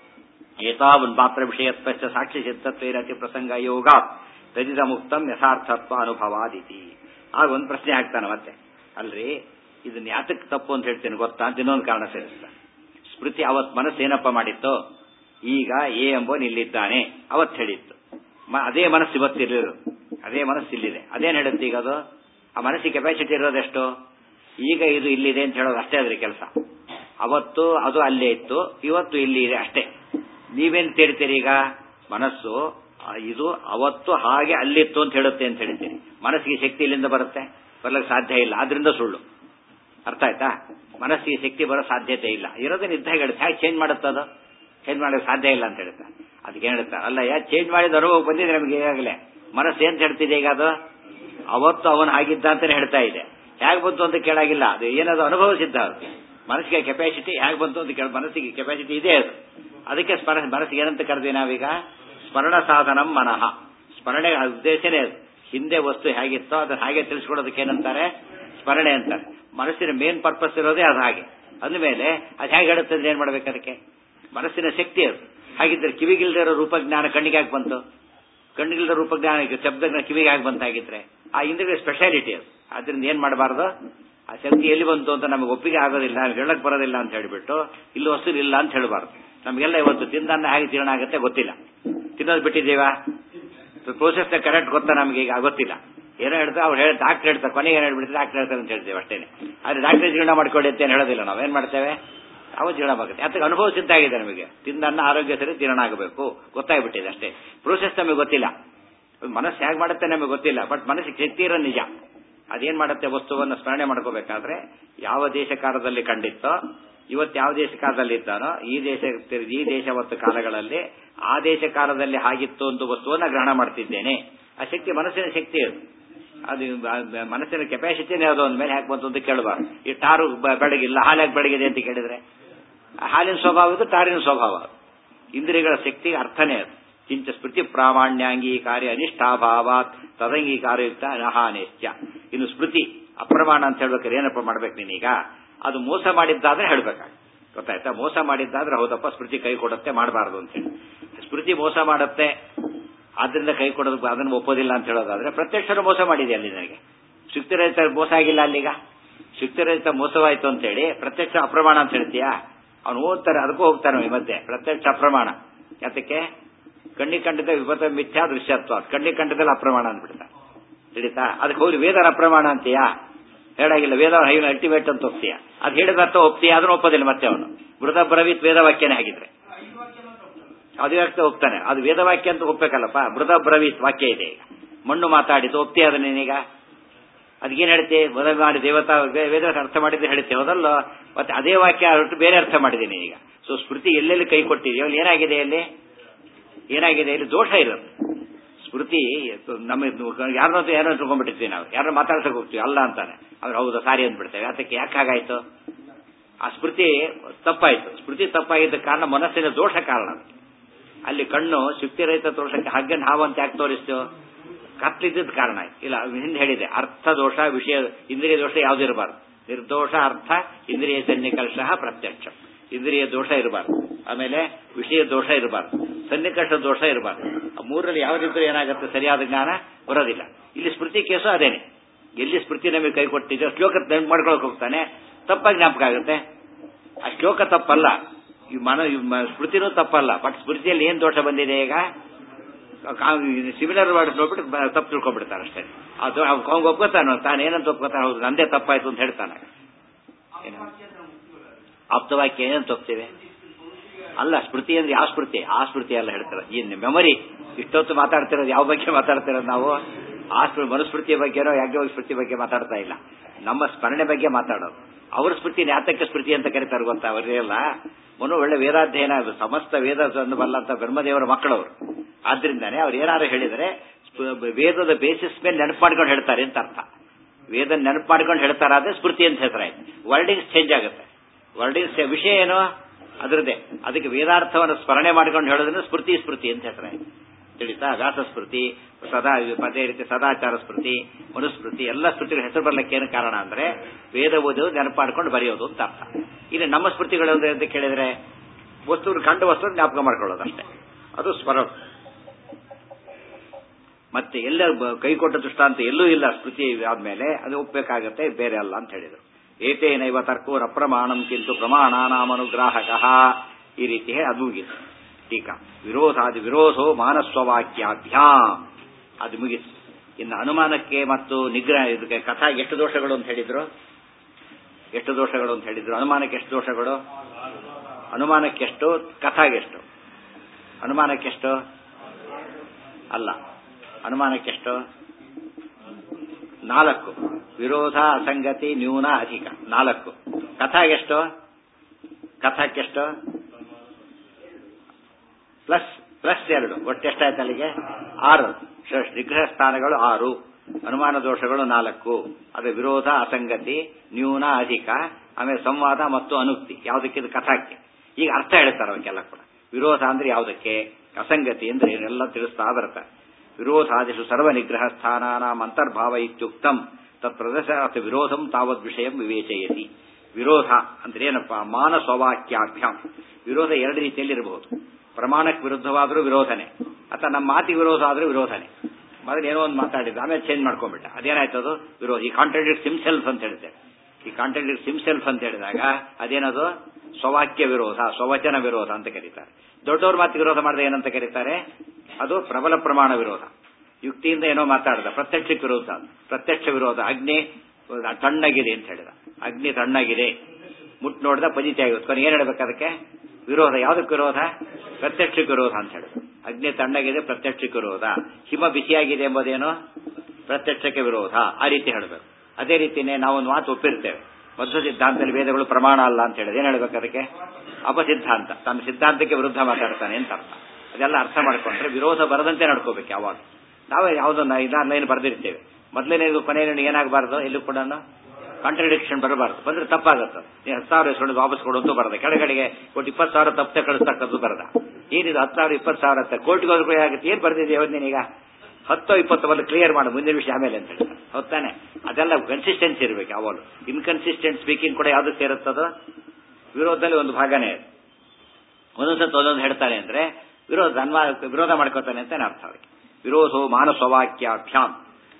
ಏತಾವನ್ ಮಾತ್ರ ವಿಷಯತ್ವಶ್ಚ ಸಾಕ್ಷಿ ಚಿತ್ತತ್ವೇನ ಅತಿ ಪ್ರಸಂಗ ಯೋಗಾತ್ ತದಿದ ಮುಕ್ತಂ ಯಥಾರ್ಥತ್ವ ಅನುಭವಾದಿತಿ ಆಗ ಒಂದು ಪ್ರಶ್ನೆ ಹಾಕ್ತಾನೆ ಮತ್ತೆ ಅಲ್ರಿ ಇದನ್ನ ಯಾತಕ್ಕೆ ತಪ್ಪು ಅಂತ ಹೇಳ್ತೇನೆ ಗೊತ್ತಾ ಅಂತ ಇನ್ನೊಂದು ಕಾರಣ ಸೇರಿಸ್ತಾನೆ ಸ್ಮೃತಿ ಅವತ್ ಮನಸ್ಸು ಏನಪ್ಪ ಮಾಡಿತ್ತು ಈಗ ಎ ಎಂಬೋನ್ ಇಲ್ಲಿದ್ದಾನೆ ಅವತ್ ಹೇಳಿತ್ತು ಮ- ಅದೇ ಮನಸ್ಸು ಇವತ್ತಿರಲಿರು ಅದೇ ಮನಸ್ಸು ಇಲ್ಲಿದೆ ಅದೇನ್ ಹೇಳುತ್ತೆ ಈಗ ಅದು ಆ ಮನಸ್ಸಿಗೆ ಕೆಪಾಸಿಟಿ ಇರೋದೆಷ್ಟು ಈಗ ಇದು ಇಲ್ಲಿದೆ ಅಂತ ಹೇಳೋದು ಅಷ್ಟೇ ಅದ್ರಿ ಕೆಲಸ ಅವತ್ತು ಅದು ಅಲ್ಲೇ ಇತ್ತು ಇವತ್ತು ಇಲ್ಲಿ ಇದೆ ಅಷ್ಟೇ ನೀವೇನ್ ತೇಳ್ತೀರಿ ಈಗ ಮನಸ್ಸು ಆ, ಇದು ಅವತ್ತು ಹಾಗೆ ಅಲ್ಲಿತ್ತು ಅಂತ ಹೇಳುತ್ತೆ ಅಂತ ಹೇಳ್ತೀರಿ ಮನಸ್ಸಿಗೆ ಶಕ್ತಿ ಇಲ್ಲಿಂದ ಬರುತ್ತೆ ಬರ್ಲಿಕ್ಕೆ ಸಾಧ್ಯ ಇಲ್ಲ ಆದ್ರಿಂದ ಸುಳ್ಳು ಅರ್ಥ ಆಯ್ತಾ ಮನಸ್ಸಿಗೆ ಶಕ್ತಿ ಬರೋ ಸಾಧ್ಯತೆ ಇಲ್ಲ ಇರೋದನ್ನ ಇದ್ದ ಹಾಗೆ ಹೇಳುತ್ತೆ ಹೇಗೆ ಚೇಂಜ್ ಮಾಡುತ್ತದು ಚೇಂಜ್ ಮಾಡೋಕೆ ಸಾಧ್ಯ ಇಲ್ಲ ಅಂತ ಹೇಳ್ತಾರೆ ಅದಕ್ಕೆ ಏನ್ ಹೇಳ್ತಾರೆ ಅಲ್ಲ ಯಾ ಚೇಂಜ್ ಮಾಡಿದ ಅನುಭವ ಬಂದಿದೆ ನಮಗೆ ಈಗಾಗಲೇ ಮನಸ್ಸು ಏನ್ ಹೇಳ್ತಿದೆ ಈಗ ಅದು ಅವತ್ತು ಅವನು ಆಗಿದ್ದ ಅಂತಾನೆ ಹೇಳ್ತಾ ಇದೆ ಹೇಗೆ ಬಂತು ಅಂತ ಕೇಳಾಗಿಲ್ಲ ಅದು ಏನದು ಅನುಭವ ಸಿದ್ಧ ಅದು ಮನಸ್ಸಿಗೆ ಕೆಪಾಸಿಟಿ ಹೇಗೆ ಬಂತು ಅಂತ ಕೇಳ ಮನಸ್ಸಿಗೆ ಕೆಪಾಸಿಟಿ ಇದೆ ಅದು ಅದಕ್ಕೆ ಸ್ಮರ ಮನಸ್ಸಿಗೆ ಏನಂತ ಕರೆದ್ವಿ ನಾವೀಗ ಸ್ಮರಣ ಸಾಧನಂ ಮನಃ ಸ್ಮರಣೆ ಉದ್ದೇಶನೇ ಅದು ಹಿಂದೆ ವಸ್ತು ಹೇಗಿತ್ತೋ ಅದನ್ನ ಹಾಗೆ ತಿಳಿಸ್ಕೊಡೋದಕ್ಕೆ ಏನಂತಾರೆ ಸ್ಮರಣೆ ಅಂತಾರೆ ಮನಸ್ಸಿನ ಮೇನ್ ಪರ್ಪಸ್ ಇರೋದೇ ಅದು ಹಾಗೆ ಅಂದಮೇಲೆ ಅದು ಹೇಗೆ ಹೇಳುತ್ತೆ ಅಂದ್ರೆ ಏನ್ ಮಾಡ್ಬೇಕು ಅದಕ್ಕೆ ಮನಸ್ಸಿನ ಶಕ್ತಿ ಅದು ಹಾಗಿದ್ರೆ ಕಿವಿಗಿಲ್ದೇ ಇರೋ ರೂಪಜ್ಞಾನ ಕಣ್ಣಿಗೆ ಯಾಕೆ ಬಂತು ಕಣ್ಣಿಗಿಲ್ದ ರೂಪಜ್ಞಾನ ಶಬ್ದಜ್ಞಾನ ಕಿವಿಗೆ ಯಾಕೆ ಬಂತಾಗಿದ್ರೆ ಆ ಇಂದ್ರಿಯ ಸ್ಪೆಷಾಲಿಟಿ ಅದು ಅದರಿಂದ ಏನ್ ಮಾಡಬಾರ್ದು ಆ ಶಕ್ತಿ ಎಲ್ಲಿ ಬಂತು ಅಂತ ನಮಗೆ ಒಪ್ಪಿಗೆ ಆಗೋದಿಲ್ಲ ನಮ್ಗೆ ಹೇಳಕ್ ಬರೋದಿಲ್ಲ ಅಂತ ಹೇಳಿಬಿಟ್ಟು ಇಲ್ಲಿ ವಸ್ತು ಇಲ್ಲ ಅಂತ ಹೇಳಬಾರ್ದು ನಮಗೆಲ್ಲ ಇವತ್ತು ತಿಂದನ್ನ ಹೇಗೆ ಜೀರ್ಣ ಆಗುತ್ತೆ ಗೊತ್ತಿಲ್ಲ ತಿನ್ನೋದು ಬಿಟ್ಟಿದ್ದೀವಾ ಪ್ರೋಸೆಸ್ ಕರೆಕ್ಟ್ ಗೊತ್ತಾ ನಮ್ಗೆ ಈಗ ಗೊತ್ತಿಲ್ಲ ಏನೋ ಹೇಳ್ತಾ ಅವ್ರು ಹೇಳಿ ಡಾಕ್ಟರ್ ಹೇಳ್ತಾರೆ ಕೊನೆಗೆ ಏನು ಹೇಳ್ಬಿಡ್ತಾರೆ ಡಾಕ್ಟರ್ ಹೇಳ್ತಾರೆ ಅಂತ ಹೇಳ್ತೇವೆ ಅಷ್ಟೇನೆ ಆದ್ರೆ ಡಾಕ್ಟರ್ ಜೀರ್ಣ ಮಾಡ್ಕೊಳ್ಳಿ ಅಂತ ಏನು ಹೇಳೋದಿಲ್ಲ ನಾವು ಏನ್ ಮಾಡ್ತೇವೆ ನಾವು ಜೀರ್ಣ ಆಗುತ್ತೆ ಅದಕ್ಕೆ ಅನುಭವ ಸಿದ್ಧ ಆಗಿದೆ ನಮಗೆ ತಿಂದನ್ನ ಆರೋಗ್ಯ ಸರಿ ಜೀರ್ಣ ಆಗಬೇಕು ಗೊತ್ತಾಗ್ಬಿಟ್ಟಿದೆ ಅಷ್ಟೇ ಪ್ರೋಸೆಸ್ ನಮಗೆ ಗೊತ್ತಿಲ್ಲ ಮನಸ್ಸು ಹೇಗೆ ಮಾಡುತ್ತೆ ನಮಗೆ ಗೊತ್ತಿಲ್ಲ ಬಟ್ ಮನಸ್ಸಿಗೆ ಶಕ್ತಿ ಇರೋ ನಿಜ ಅದೇನ್ ಮಾಡುತ್ತೆ ವಸ್ತುವನ್ನು ಸ್ಮರಣೆ ಮಾಡ್ಕೋಬೇಕಾದ್ರೆ ಯಾವ ದೇಶ ಕಾಲದಲ್ಲಿ ಕಂಡಿತ್ತೋ ಇವತ್ತು ಯಾವ ದೇಶ ಕಾಲದಲ್ಲಿ ಇದ್ದಾನೋ ಈ ದೇಶ ಈ ದೇಶ ಮತ್ತು ಕಾಲಗಳಲ್ಲಿ ಆ ದೇಶ ಕಾಲದಲ್ಲಿ ಹಾಗಿತ್ತು ಒಂದು ವಸ್ತುವನ್ನ ಗ್ರಹಣ ಮಾಡ್ತಿದ್ದೇನೆ ಆ ಶಕ್ತಿ ಮನಸ್ಸಿನ ಶಕ್ತಿ ಅದು ಅದು ಬ- ಮನಸ್ಸಿನ ಕೆಪಾಸಿಟಿನೇ ಅದು ಅಂದ ಮೇಲೆ ಯಾಕೆ ಬಂತು ಅಂತ ಕೇಳಬಾರ್ದು ಈ ಟಾರು ಬ- ಬೆಳಗಿಲ್ಲ ಹಾಲು ಯಾಕೆ ಬೆಳಗಿದೆ ಅಂತ ಕೇಳಿದ್ರೆ ಆ ಹಾಲಿನ ಸ್ವಭಾವ ಇದು ಟಾರಿನ ಸ್ವಭಾವ ಅದು. ಇಂದ್ರಿಯಗಳ ಶಕ್ತಿಗೆ ಅರ್ಥನೇ ಅದು ಕಿಂಚ ಸ್ಮೃತಿ ಪ್ರಾಮಾಣ್ಯಾಂಗೀಕಾರಿ ಅನಿಷ್ಠಾಭಾವಾತ್ ತದಂಗೀಕಾರಯುಕ್ತ ಅನಹಾನೇಶ್ಚ ಇನ್ನು ಸ್ಮೃತಿ ಅಪ್ರಮಾಣ ಅಂತ ಹೇಳ್ಬೇಕಾದ್ರೆ ಏನಪ್ಪ ಮಾಡ್ಬೇಕು ನೀನೀಗ ಅದು ಮೋಸ ಮಾಡಿದ್ದಾದ್ರೆ ಹೇಳ್ಬೇಕಾಗ ಗೊತ್ತಾಯ್ತಾ ಮೋಸ ಮಾಡಿದ್ದಾದ್ರೆ ಹೌದಪ್ಪ ಸ್ಮೃತಿ ಕೈ ಕೊಡುತ್ತೆ ಮಾಡಬಾರ್ದು ಅಂತ ಹೇಳಿ ಸ್ಮೃತಿ ಮೋಸ ಮಾಡುತ್ತೆ ಆದ್ರಿಂದ ಕೈ ಕೊಡೋದು ಅದನ್ನು ಒಪ್ಪೋದಿಲ್ಲ ಅಂತ ಹೇಳೋದಾದ್ರೆ ಪ್ರತ್ಯಕ್ಷರು ಮೋಸ ಮಾಡಿದೆ ಅಲ್ಲಿ ನನಗೆ ಶುಕ್ತಿರಹಿತ ಮೋಸ ಆಗಿಲ್ಲ ಅಲ್ಲಿಗ ಶುಕ್ತಿರಹಿತ ಮೋಸವಾಯ್ತು ಅಂತ ಹೇಳಿ ಪ್ರತ್ಯಕ್ಷ ಅಪ್ರಮಾಣ ಅಂತ ಹೇಳ್ತೀಯಾ ಅವನು ಓದ್ತಾರೆ ಅದಕ್ಕೂ ಹೋಗ್ತಾನೆ ಈ ಮಧ್ಯೆ ಪ್ರತ್ಯಕ್ಷ ಅಪ್ರಮಾಣ ಯಾತಕ್ಕೆ ಕಣ್ಣಿ ಕಂಡದ ವಿಪದ ಮಿಥ್ಯಾ ದೃಶ್ಯತ್ವ ಕಣ್ಣಿ ಕಂಡದಲ್ಲಿ ಅಪ್ರಮಾಣ ಅಂದ್ಬಿಡ್ತಾನೆ ತಿಳಿತಾ ಅದಕ್ಕೆ ಹೋಗಿ ವೇದನ ಅಪ್ರಮಾಣ ಅಂತೀಯಾ ಹೇಳಾಗಿಲ್ಲ ವೇದ ಹೈನ ಅಲ್ಟಿಮೇಟ್ ಅಂತ ಒಪ್ತೀಯ ಅದು ಹೇಳಿದ ಅರ್ಥ ಒಪ್ತೀಯ ಅದನ್ನು ಒಪ್ಪೋದಿಲ್ಲ ಮತ್ತೆ ಅವನು ಮೃತ ಬ್ರವೀತ್ ವೇದವಾಕ್ಯನೇ ಆಗಿದ್ರೆ ಅದು ಯಾಕೆ ಹೋಗ್ತಾನೆ ಅದು ವೇದವಾಕ್ಯ ಅಂತ ಒಪ್ಬೇಕಲ್ಲಪ್ಪ ಮೃತ ಬ್ರವೀತ್ ವಾಕ್ಯ ಇದೆ ಈಗ ಮಣ್ಣು ಮಾತಾಡಿದ್ದು ಒಪ್ತೀಯ ಅದನ್ನ ನೀನೀಗ ಅದಕ್ಕೇನ್ ಹೇಳ್ತಿ ಮೊದಲು ಮಾಡಿ ದೇವತಾ ವೇ- ವೇದ ಅರ್ಥ ಮಾಡಿದ್ರೆ ಹೇಳ್ತೆ ಹೌದಲ್ಲ ಮತ್ತೆ ಅದೇ ವಾಕ್ಯ ಹೊರಟು ಬೇರೆ ಅರ್ಥ ಮಾಡಿದ್ದೀನಿ ಈಗ ಸೊ ಸ್ಮೃತಿ ಎಲ್ಲೆಲ್ಲಿ ಕೈ ಕೊಟ್ಟಿದೆಯೋ ಅಲ್ಲಿ ಏನಾಗಿದೆ ಅಲ್ಲಿ ಏನಾಗಿದೆ ಇಲ್ಲಿ ದೋಷ ಇರೋದು ಸ್ಮೃತಿ ನಮ್ಮ ಯಾರನ್ನೋ ಯಾರೋ ತಿಳ್ಕೊಂಡ್ಬಿಟ್ಟಿರ್ತೀವಿ ನಾವು ಯಾರೋ ಮಾತಾಡ್ಸಕ್ ಹೋಗ್ತೀವಿ ಅಲ್ಲ ಅಂತಾನೆ ಅವ್ರು ಹೌದಾ ಸಾರಿ ಅಂದ್ಬಿಡ್ತೇವೆ ಅದಕ್ಕೆ ಯಾಕೆ ಹಾಗಾಯ್ತು ಆ ಸ್ಮೃತಿ ತಪ್ಪಾಯ್ತು ಸ್ಮೃತಿ ತಪ್ಪಾಗಿದ್ದ ಕಾರಣ ಮನಸ್ಸಿನ ದೋಷ ಕಾರಣ ಅದು. ಅಲ್ಲಿ ಕಣ್ಣು ಶುಕ್ತಿರಹಿತ ದೋಷಕ್ಕೆ ಹಗ್ಗನ್ ಹಾವು ಅಂತ ಯಾಕೆ ತೋರಿಸ್ತು ಕತ್ಲಿದ್ದದ ಕಾರಣ ಆಯ್ತು ಇಲ್ಲ ಹಿಂದೆ ಹೇಳಿದೆ ಅರ್ಥ ದೋಷ ವಿಷಯ ಇಂದ್ರಿಯ ದೋಷ ಯಾವ್ದು ಇರಬಾರ್ದು ನಿರ್ದೋಷ ಅರ್ಥ ಇಂದ್ರಿಯ ಸನ್ನಿಕರ್ಷ ಪ್ರತ್ಯಕ್ಷ ಇಂದ್ರಿಯ ದೋಷ ಇರಬಾರ್ದು ಆಮೇಲೆ ವಿಷಯ ದೋಷ ಇರಬಾರ್ದು ಸನ್ನಿಕರ್ಷ ದೋಷ ಇರಬಾರ್ದು ಆ ಮೂರರಲ್ಲಿ ಯಾವ್ದಿದ್ರು ಏನಾಗುತ್ತೆ ಸರಿಯಾದ ಜ್ಞಾನ ಬರೋದಿಲ್ಲ ಇಲ್ಲಿ ಸ್ಮೃತಿ ಕೇಸು ಅದೇನೆ ಎಲ್ಲಿ ಸ್ಮೃತಿ ನಮಗೆ ಕೈ ಕೊಟ್ಟಿದೆ ಶ್ಲೋಕ ನೆನ್ಪು ಮಾಡ್ಕೊಳಕ್ ಹೋಗ್ತಾನೆ ತಪ್ಪಾಗಿ ಜ್ಞಾಪಕ ಆಗುತ್ತೆ ಆ ಶ್ಲೋಕ ತಪ್ಪಲ್ಲ ಈ ಮನ ಈ ಮ- ಸ್ಮೃತಿನೂ ತಪ್ಪಲ್ಲ ಬಟ್ ಸ್ಮೃತಿಯಲ್ಲಿ ಏನ್ ದೋಷ ಬಂದಿದೆ ಈಗ ಸಿಮಿಲರ್ ವರ್ಡ್ ನೋಡ್ಬಿಟ್ಟು ಬ- ತಪ್ಪು ತಿಳ್ಕೊಂಡ್ಬಿಡ್ತಾರೆ ಅಷ್ಟೇ ಅದು ಅವ್ನು ಒಪ್ಕೋತಾನ ತಾನು ಏನಂತ ಒಪ್ಕೋತಾನೆ ಹೌದು ನಂದೇ ತಪ್ಪಾಯ್ತು ಅಂತ ಹೇಳ್ತಾನೆ ಏನು? ಆಪ್ತವಾಕ್ಯ ಏನಂತ ಒಪ್ತೇವೆ ಅಲ್ಲ ಸ್ಮೃತಿ ಅಂದ್ರೆ ಯಾವ ಸ್ಮೃತಿ ಆ ಸ್ಮೃತಿ ಎಲ್ಲ ಹೇಳ್ತಾರೆ ಈ ಮೆಮೊರಿ ಇಷ್ಟೊತ್ತು ಮಾತಾಡ್ತಿರೋದು ಯಾವ ಬಗ್ಗೆ ಮಾತಾಡ್ತಿರೋದು ನಾವು ಆ ಸ್ಮೃ- ಮನುಸ್ಮೃತಿಯ ಬಗ್ಗೆನೋ ಯಾಜ್ಞ ಸ್ಮೃತಿ ಬಗ್ಗೆ ಮಾತಾಡ್ತಾ ಇಲ್ಲ ನಮ್ಮ ಸ್ಮರಣೆ ಬಗ್ಗೆ ಮಾತಾಡೋದು ಅವ್ರ ಸ್ಮೃತಿ ನ್ಯಾತಕ ಸ್ಮೃತಿ ಅಂತ ಕರೀತಾರೆ ಗೊತ್ತಾ ಅವರೆಲ್ಲ ಮನು ಒಳ್ಳೆ ವೇದಾಧ್ಯಯನ ಅದು ಸಮಸ್ತ ವೇದ ಬಲ್ಲಂತ ಬ್ರಹ್ಮದೇವರ ಮಕ್ಕಳವರು ಆದ್ರಿಂದಾನೆ ಅವ್ರು ಏನಾದ್ರು ಹೇಳಿದರೆ ಸ್ಪ- ವೇದದ ಬೇಸಿಸ್ ಮೇಲೆ ನೆನಪು ಮಾಡ್ಕೊಂಡು ಹೇಳ್ತಾರೆ ಅಂತ ಅರ್ಥ ವೇದ ನೆನಪು ಮಾಡ್ಕೊಂಡು ಹೇಳ್ತಾರಾದ್ರೆ ಸ್ಮೃತಿ ಅಂತ ಹೆಸರಾಯ್ತು ವರ್ಡಿಂಗ್ಸ್ ಚೇಂಜ್ ಆಗುತ್ತೆ ವರ್ಡಿಂಗ್ಸ್ ವಿಷಯ ಏನು ಅದರದ್ದೇ ಅದಕ್ಕೆ ವೇದಾರ್ಥವನ್ನು ಸ್ಮರಣೆ ಮಾಡ್ಕೊಂಡು ಹೇಳೋದ್ರಿಂದ ಸ್ಮೃತಿ ಸ್ಮೃತಿ ಅಂತ ಹೆಸರಾಯ್ತು ತಿಳಿತಾ ವ್ಯಾಸ ಸ್ಮೃತಿ ಸದಾ ಅದೇ ರೀತಿ ಸದಾಚಾರ ಸ್ಮೃತಿ ಮನುಸ್ಮೃತಿ ಎಲ್ಲ ಸ್ಮೃತಿಗಳ ಹೆಸರು ಬರ್ಲಿಕ್ಕೆ ಏನು ಕಾರಣ ಅಂದ್ರೆ ವೇದ ಓದೋದು ನೆನಪು ಮಾಡ್ಕೊಂಡು ಬರೆಯೋದು ಅಂತ ಅರ್ಥ ಇನ್ನು ನಮ್ಮ ಸ್ಮೃತಿಗಳು ಅಂದ್ರೆ ಅಂತ ಕೇಳಿದ್ರೆ ವಸ್ತು ಕಂಡ ವಸ್ತು ಜ್ಞಾಪಕ ಮಾಡ್ಕೊಳ್ಳೋದು ಅಷ್ಟೇ ಅದು ಸ್ಮರ ಮತ್ತೆ ಎಲ್ಲ ಬ- ಕೈಕೊಟ್ಟ ದೃಷ್ಟಾಂತ ಎಲ್ಲೂ ಇಲ್ಲ ಸ್ಮೃತಿ ಆದ್ಮೇಲೆ ಅದು ಒಪ್ಪಬೇಕಾಗತ್ತೆ ಬೇರೆ ಅಲ್ಲ ಅಂತ ಹೇಳಿದರು ಏತೇನೈವ ತರ್ಕೋರ ಅಪ್ರಮಾಣಂ ಕಿಂತು ಪ್ರಮಾಣಾನಾಮನುಗ್ರಾಹಕ ಈ ರೀತಿ ಹೇಳಿ ಅದು ಮುಗಿತು ಟೀಕಾ ವಿರೋಧಾದಿ ವಿರೋಧೋ ಮಾನಸ್ವವಾಕ್ಯಾಭ್ಯಾಮ್ ಅದು ಮುಗಿತು ಇನ್ನು ಅನುಮಾನಕ್ಕೆ ಮತ್ತು ನಿಗ್ರಹ ಇದಕ್ಕೆ ಕಥಾ ಎಷ್ಟು ದೋಷಗಳು ಅಂತ ಹೇಳಿದ್ರು ಎಷ್ಟು ದೋಷಗಳು ಅಂತ ಹೇಳಿದ್ರು ಅನುಮಾನಕ್ಕೆ ಎಷ್ಟು ದೋಷಗಳು ಅನುಮಾನಕ್ಕೆಷ್ಟು ಕಥಾಗೆಷ್ಟು ಅನುಮಾನಕ್ಕೆಷ್ಟು ಅಲ್ಲ ಅನುಮಾನಕ್ಕೆಷ್ಟು ನಾಲ್ಕು ವಿರೋಧ ಅಸಂಗತಿ ನ್ಯೂನ ಅಧಿಕ ನಾಲ್ಕು ಕಥಾಗೆಷ್ಟು ಕಥಾಕ್ಕೆಷ್ಟು ಪ್ಲಸ್ ಪ್ಲಸ್ ಎರಡು ಒಟ್ಟೆಷ್ಟಾಯ್ತು ಅಲ್ಲಿಗೆ ಆರು ಷ- ನಿಗ್ರಹ ಸ್ಥಾನಗಳು ಆರು ಅನುಮಾನ ದೋಷಗಳು ನಾಲ್ಕು ಅದು ವಿರೋಧ ಅಸಂಗತಿ ನ್ಯೂನ ಅಧಿಕ ಆಮೇಲೆ ಸಂವಾದ ಮತ್ತು ಅನುಕ್ತಿ ಯಾವುದಕ್ಕಿದು ಕಥಾಕ್ಕೆ ಈಗ ಅರ್ಥ ಹೇಳ್ತಾರೆ ಅವಕ್ಕೆಲ್ಲ ಕೂಡ ವಿರೋಧ ಅಂದ್ರೆ ಯಾವುದಕ್ಕೆ ಅಸಂಗತಿ ಅಂದ್ರೆ ಏನೆಲ್ಲ ತಿಳಿಸ್ತಾ ಬರ್ತಾರೆ ವಿರೋಧಾದಿಷು ಸರ್ವ ನಿಗ್ರಹ ಸ್ಥಾನಾನಾಂ ಅಂತರ್ಭಾವ ಇತ್ಯುಕ್ತಂ ತತ್ಪ್ರದರ್ಶನಾರ್ಥ ವಿರೋಧಂ ತಾವದ್ ವಿಷಯಂ ವಿವೇಚಯತಿ ವಿರೋಧ ಅಂದ್ರೆ ಏನಪ್ಪ ಮಾನಸ್ವವಾಕ್ಯಾಭ್ಯಾಂ ವಿರೋಧ ಎರಡು ರೀತಿಯಲ್ಲಿರಬಹುದು ಪ್ರಮಾಣಕ್ಕೆ ವಿರುದ್ಧವಾದರೂ ವಿರೋಧನೆ ಅಥವಾ ನಮ್ಮ ಮಾತಿಗೆ ವಿರೋಧ ಆದರೂ ವಿರೋಧನೆ ಮೊದಲು ಏನೋ ಒಂದು ಮಾತಾಡಿದ ಆಮೇಲೆ ಚೇಂಜ್ ಮಾಡ್ಕೊಂಡ್ಬಿಟ್ಟ ಅದೇನಾಯ್ತು ಅದು ವಿರೋಧ ಈ ಕಾಂಟ್ರಾಡಿಕ್ಟ್ ಸಿಮ್ಸೆಲ್ಫ್ ಅಂತ ಹೇಳ್ತೇವೆ ಈ ಕಾಂಟ್ರಾಡಿಕ್ಟ್ ಸಿಮ್ಸೆಲ್ಫ್ ಅಂತ ಹೇಳಿದಾಗ ಅದೇನದು ಸ್ವವಾಕ್ಯ ವಿರೋಧ ಸ್ವವಚನ ವಿರೋಧ ಅಂತ ಕರೀತಾರೆ ದೊಡ್ಡವ್ರ ಮಾತಿಗೆ ವಿರೋಧ ಮಾಡಿದ್ರೆ ಏನಂತ ಕರೀತಾರೆ ಅದು ಪ್ರಬಲ ಪ್ರಮಾಣ ವಿರೋಧ ಯುಕ್ತಿಯಿಂದ ಏನೋ ಮಾತಾಡಿದ ಪ್ರತ್ಯಕ್ಷಕ್ಕೆ ವಿರೋಧ ಅದು. ಪ್ರತ್ಯಕ್ಷ ವಿರೋಧ ಅಗ್ನಿ ತಣ್ಣಗಿದೆ ಅಂತ ಹೇಳಿದ ಅಗ್ನಿ ತಣ್ಣಗಿದೆ ಮುಟ್ ನೋಡಿದ ಪಜಿತಿ ಆಗುತ್ತೆ ಕೊನೆ ಏನ್ ಹೇಳ್ಬೇಕು ಅದಕ್ಕೆ ವಿರೋಧ ಯಾವುದಕ್ಕೆ ವಿರೋಧ ಪ್ರತ್ಯಕ್ಷಕ್ಕೆ ವಿರೋಧ ಅಂತ ಹೇಳಿದ್ರು ಅಗ್ನಿ ತಣ್ಣಗಿದೆ ಪ್ರತ್ಯಕ್ಷಕ್ಕೆ ವಿರೋಧ ಹಿಮ ಬಿಸಿಯಾಗಿದೆ ಎಂಬುದೇನು ಪ್ರತ್ಯಕ್ಷಕ್ಕೆ ವಿರೋಧ ಆ ರೀತಿ ಹೇಳಬೇಕು ಅದೇ ರೀತಿನೇ ನಾವೊಂದು ಮಾತು ಒಪ್ಪಿರ್ತೇವೆ ಮಧ್ವ ಸಿದ್ಧಾಂತದಲ್ಲಿ ವೇದಗಳು ಪ್ರಮಾಣ ಅಲ್ಲ ಅಂತ ಹೇಳಿದ್ರೆ ಏನ್ ಹೇಳ್ಬೇಕು ಅದಕ್ಕೆ ಅಪಸಿದ್ಧಾಂತ ತನ್ನ ಸಿದ್ಧಾಂತಕ್ಕೆ ವಿರುದ್ಧ ಮಾತಾಡ್ತಾನೆ ಅಂತ ಅರ್ಥ ಅದೆಲ್ಲ ಅರ್ಥ ಮಾಡ್ಕೊಂಡ್ರೆ ವಿರೋಧ ಬರದಂತೆ ನಡ್ಕೋಬೇಕು ಯಾವಾಗ ನಾವೇ ಯಾವುದನ್ನ ಐದಾರು ಲೈನ್ ಬರೆದಿರ್ತೇವೆ ಮೊದಲನೇ ಕೊನೆ ಏನಾಗಬಾರ್ದು ಎಲ್ಲೂ ಕೂಡ ಕಾಂಟ್ರಡಿಕ್ಷನ್ ಬರಬಾರ್ದು ಬಂದ್ರೆ ತಪ್ಪಾಗುತ್ತೆ ನೀವು ಹತ್ತು ಸಾವಿರ ಇಸ್ಕೊಂಡು ವಾಪಸ್ ಕೊಡೋದು ಬರದ ಕೆಳಗಡೆಗೆ ಕೊಟ್ಟು ಇಪ್ಪತ್ತು ಸಾವಿರ ತಪ್ಪದೆ ಕಳಿಸ್ತಕ್ಕದ್ದು ಬರದ ಏನಿದು ಹತ್ತು ಸಾವಿರ ಇಪ್ಪತ್ತು ಸಾವಿರ ಅಂತ ಕೋರ್ಟ್ಗೆ ಹೋದ್ರೆ ಆಗುತ್ತೆ ಏನ್ ಬರ್ದಿದೆ ಇವತ್ತಿನೀಗ ಹತ್ತೋ ಇಪ್ಪತ್ತು ಬಂದು ಕ್ಲಿಯರ್ ಮಾಡು ಮುಂದಿನ ವಿಷಯ ಆಮೇಲೆ ಅಂತ ಹೇಳ್ತಾರೆ ಹೊತ್ತಾನೆ ಅದೆಲ್ಲ ಕನ್ಸಿಸ್ಟೆನ್ಸಿ ಇರಬೇಕು ಯಾವಾಗಲೂ ಇನ್ಕನ್ಸಿಸ್ಟೆಂಟ್ ಸ್ಪೀಕಿಂಗ್ ಕೂಡ ಯಾವ್ದು ಸೇರುತ್ತದೋ ವಿರೋಧದಲ್ಲಿ ಒಂದು ಭಾಗನೇ ಅದು ಒಂದೊಂದ್ಸತ್ ಒಂದೊಂದು ಹೇಳ್ತಾನೆ ಅಂದ್ರೆ ವಿರೋಧ ಅನ್ವ ವಿರೋಧ ಮಾಡ್ಕೋತಾನೆ ಅಂತ ಅರ್ಥ ಅದಕ್ಕೆ ವಿರೋಧೋ ಮಾನಸ್ವವಾಕ್ಯಾಭ್ಯಾಂ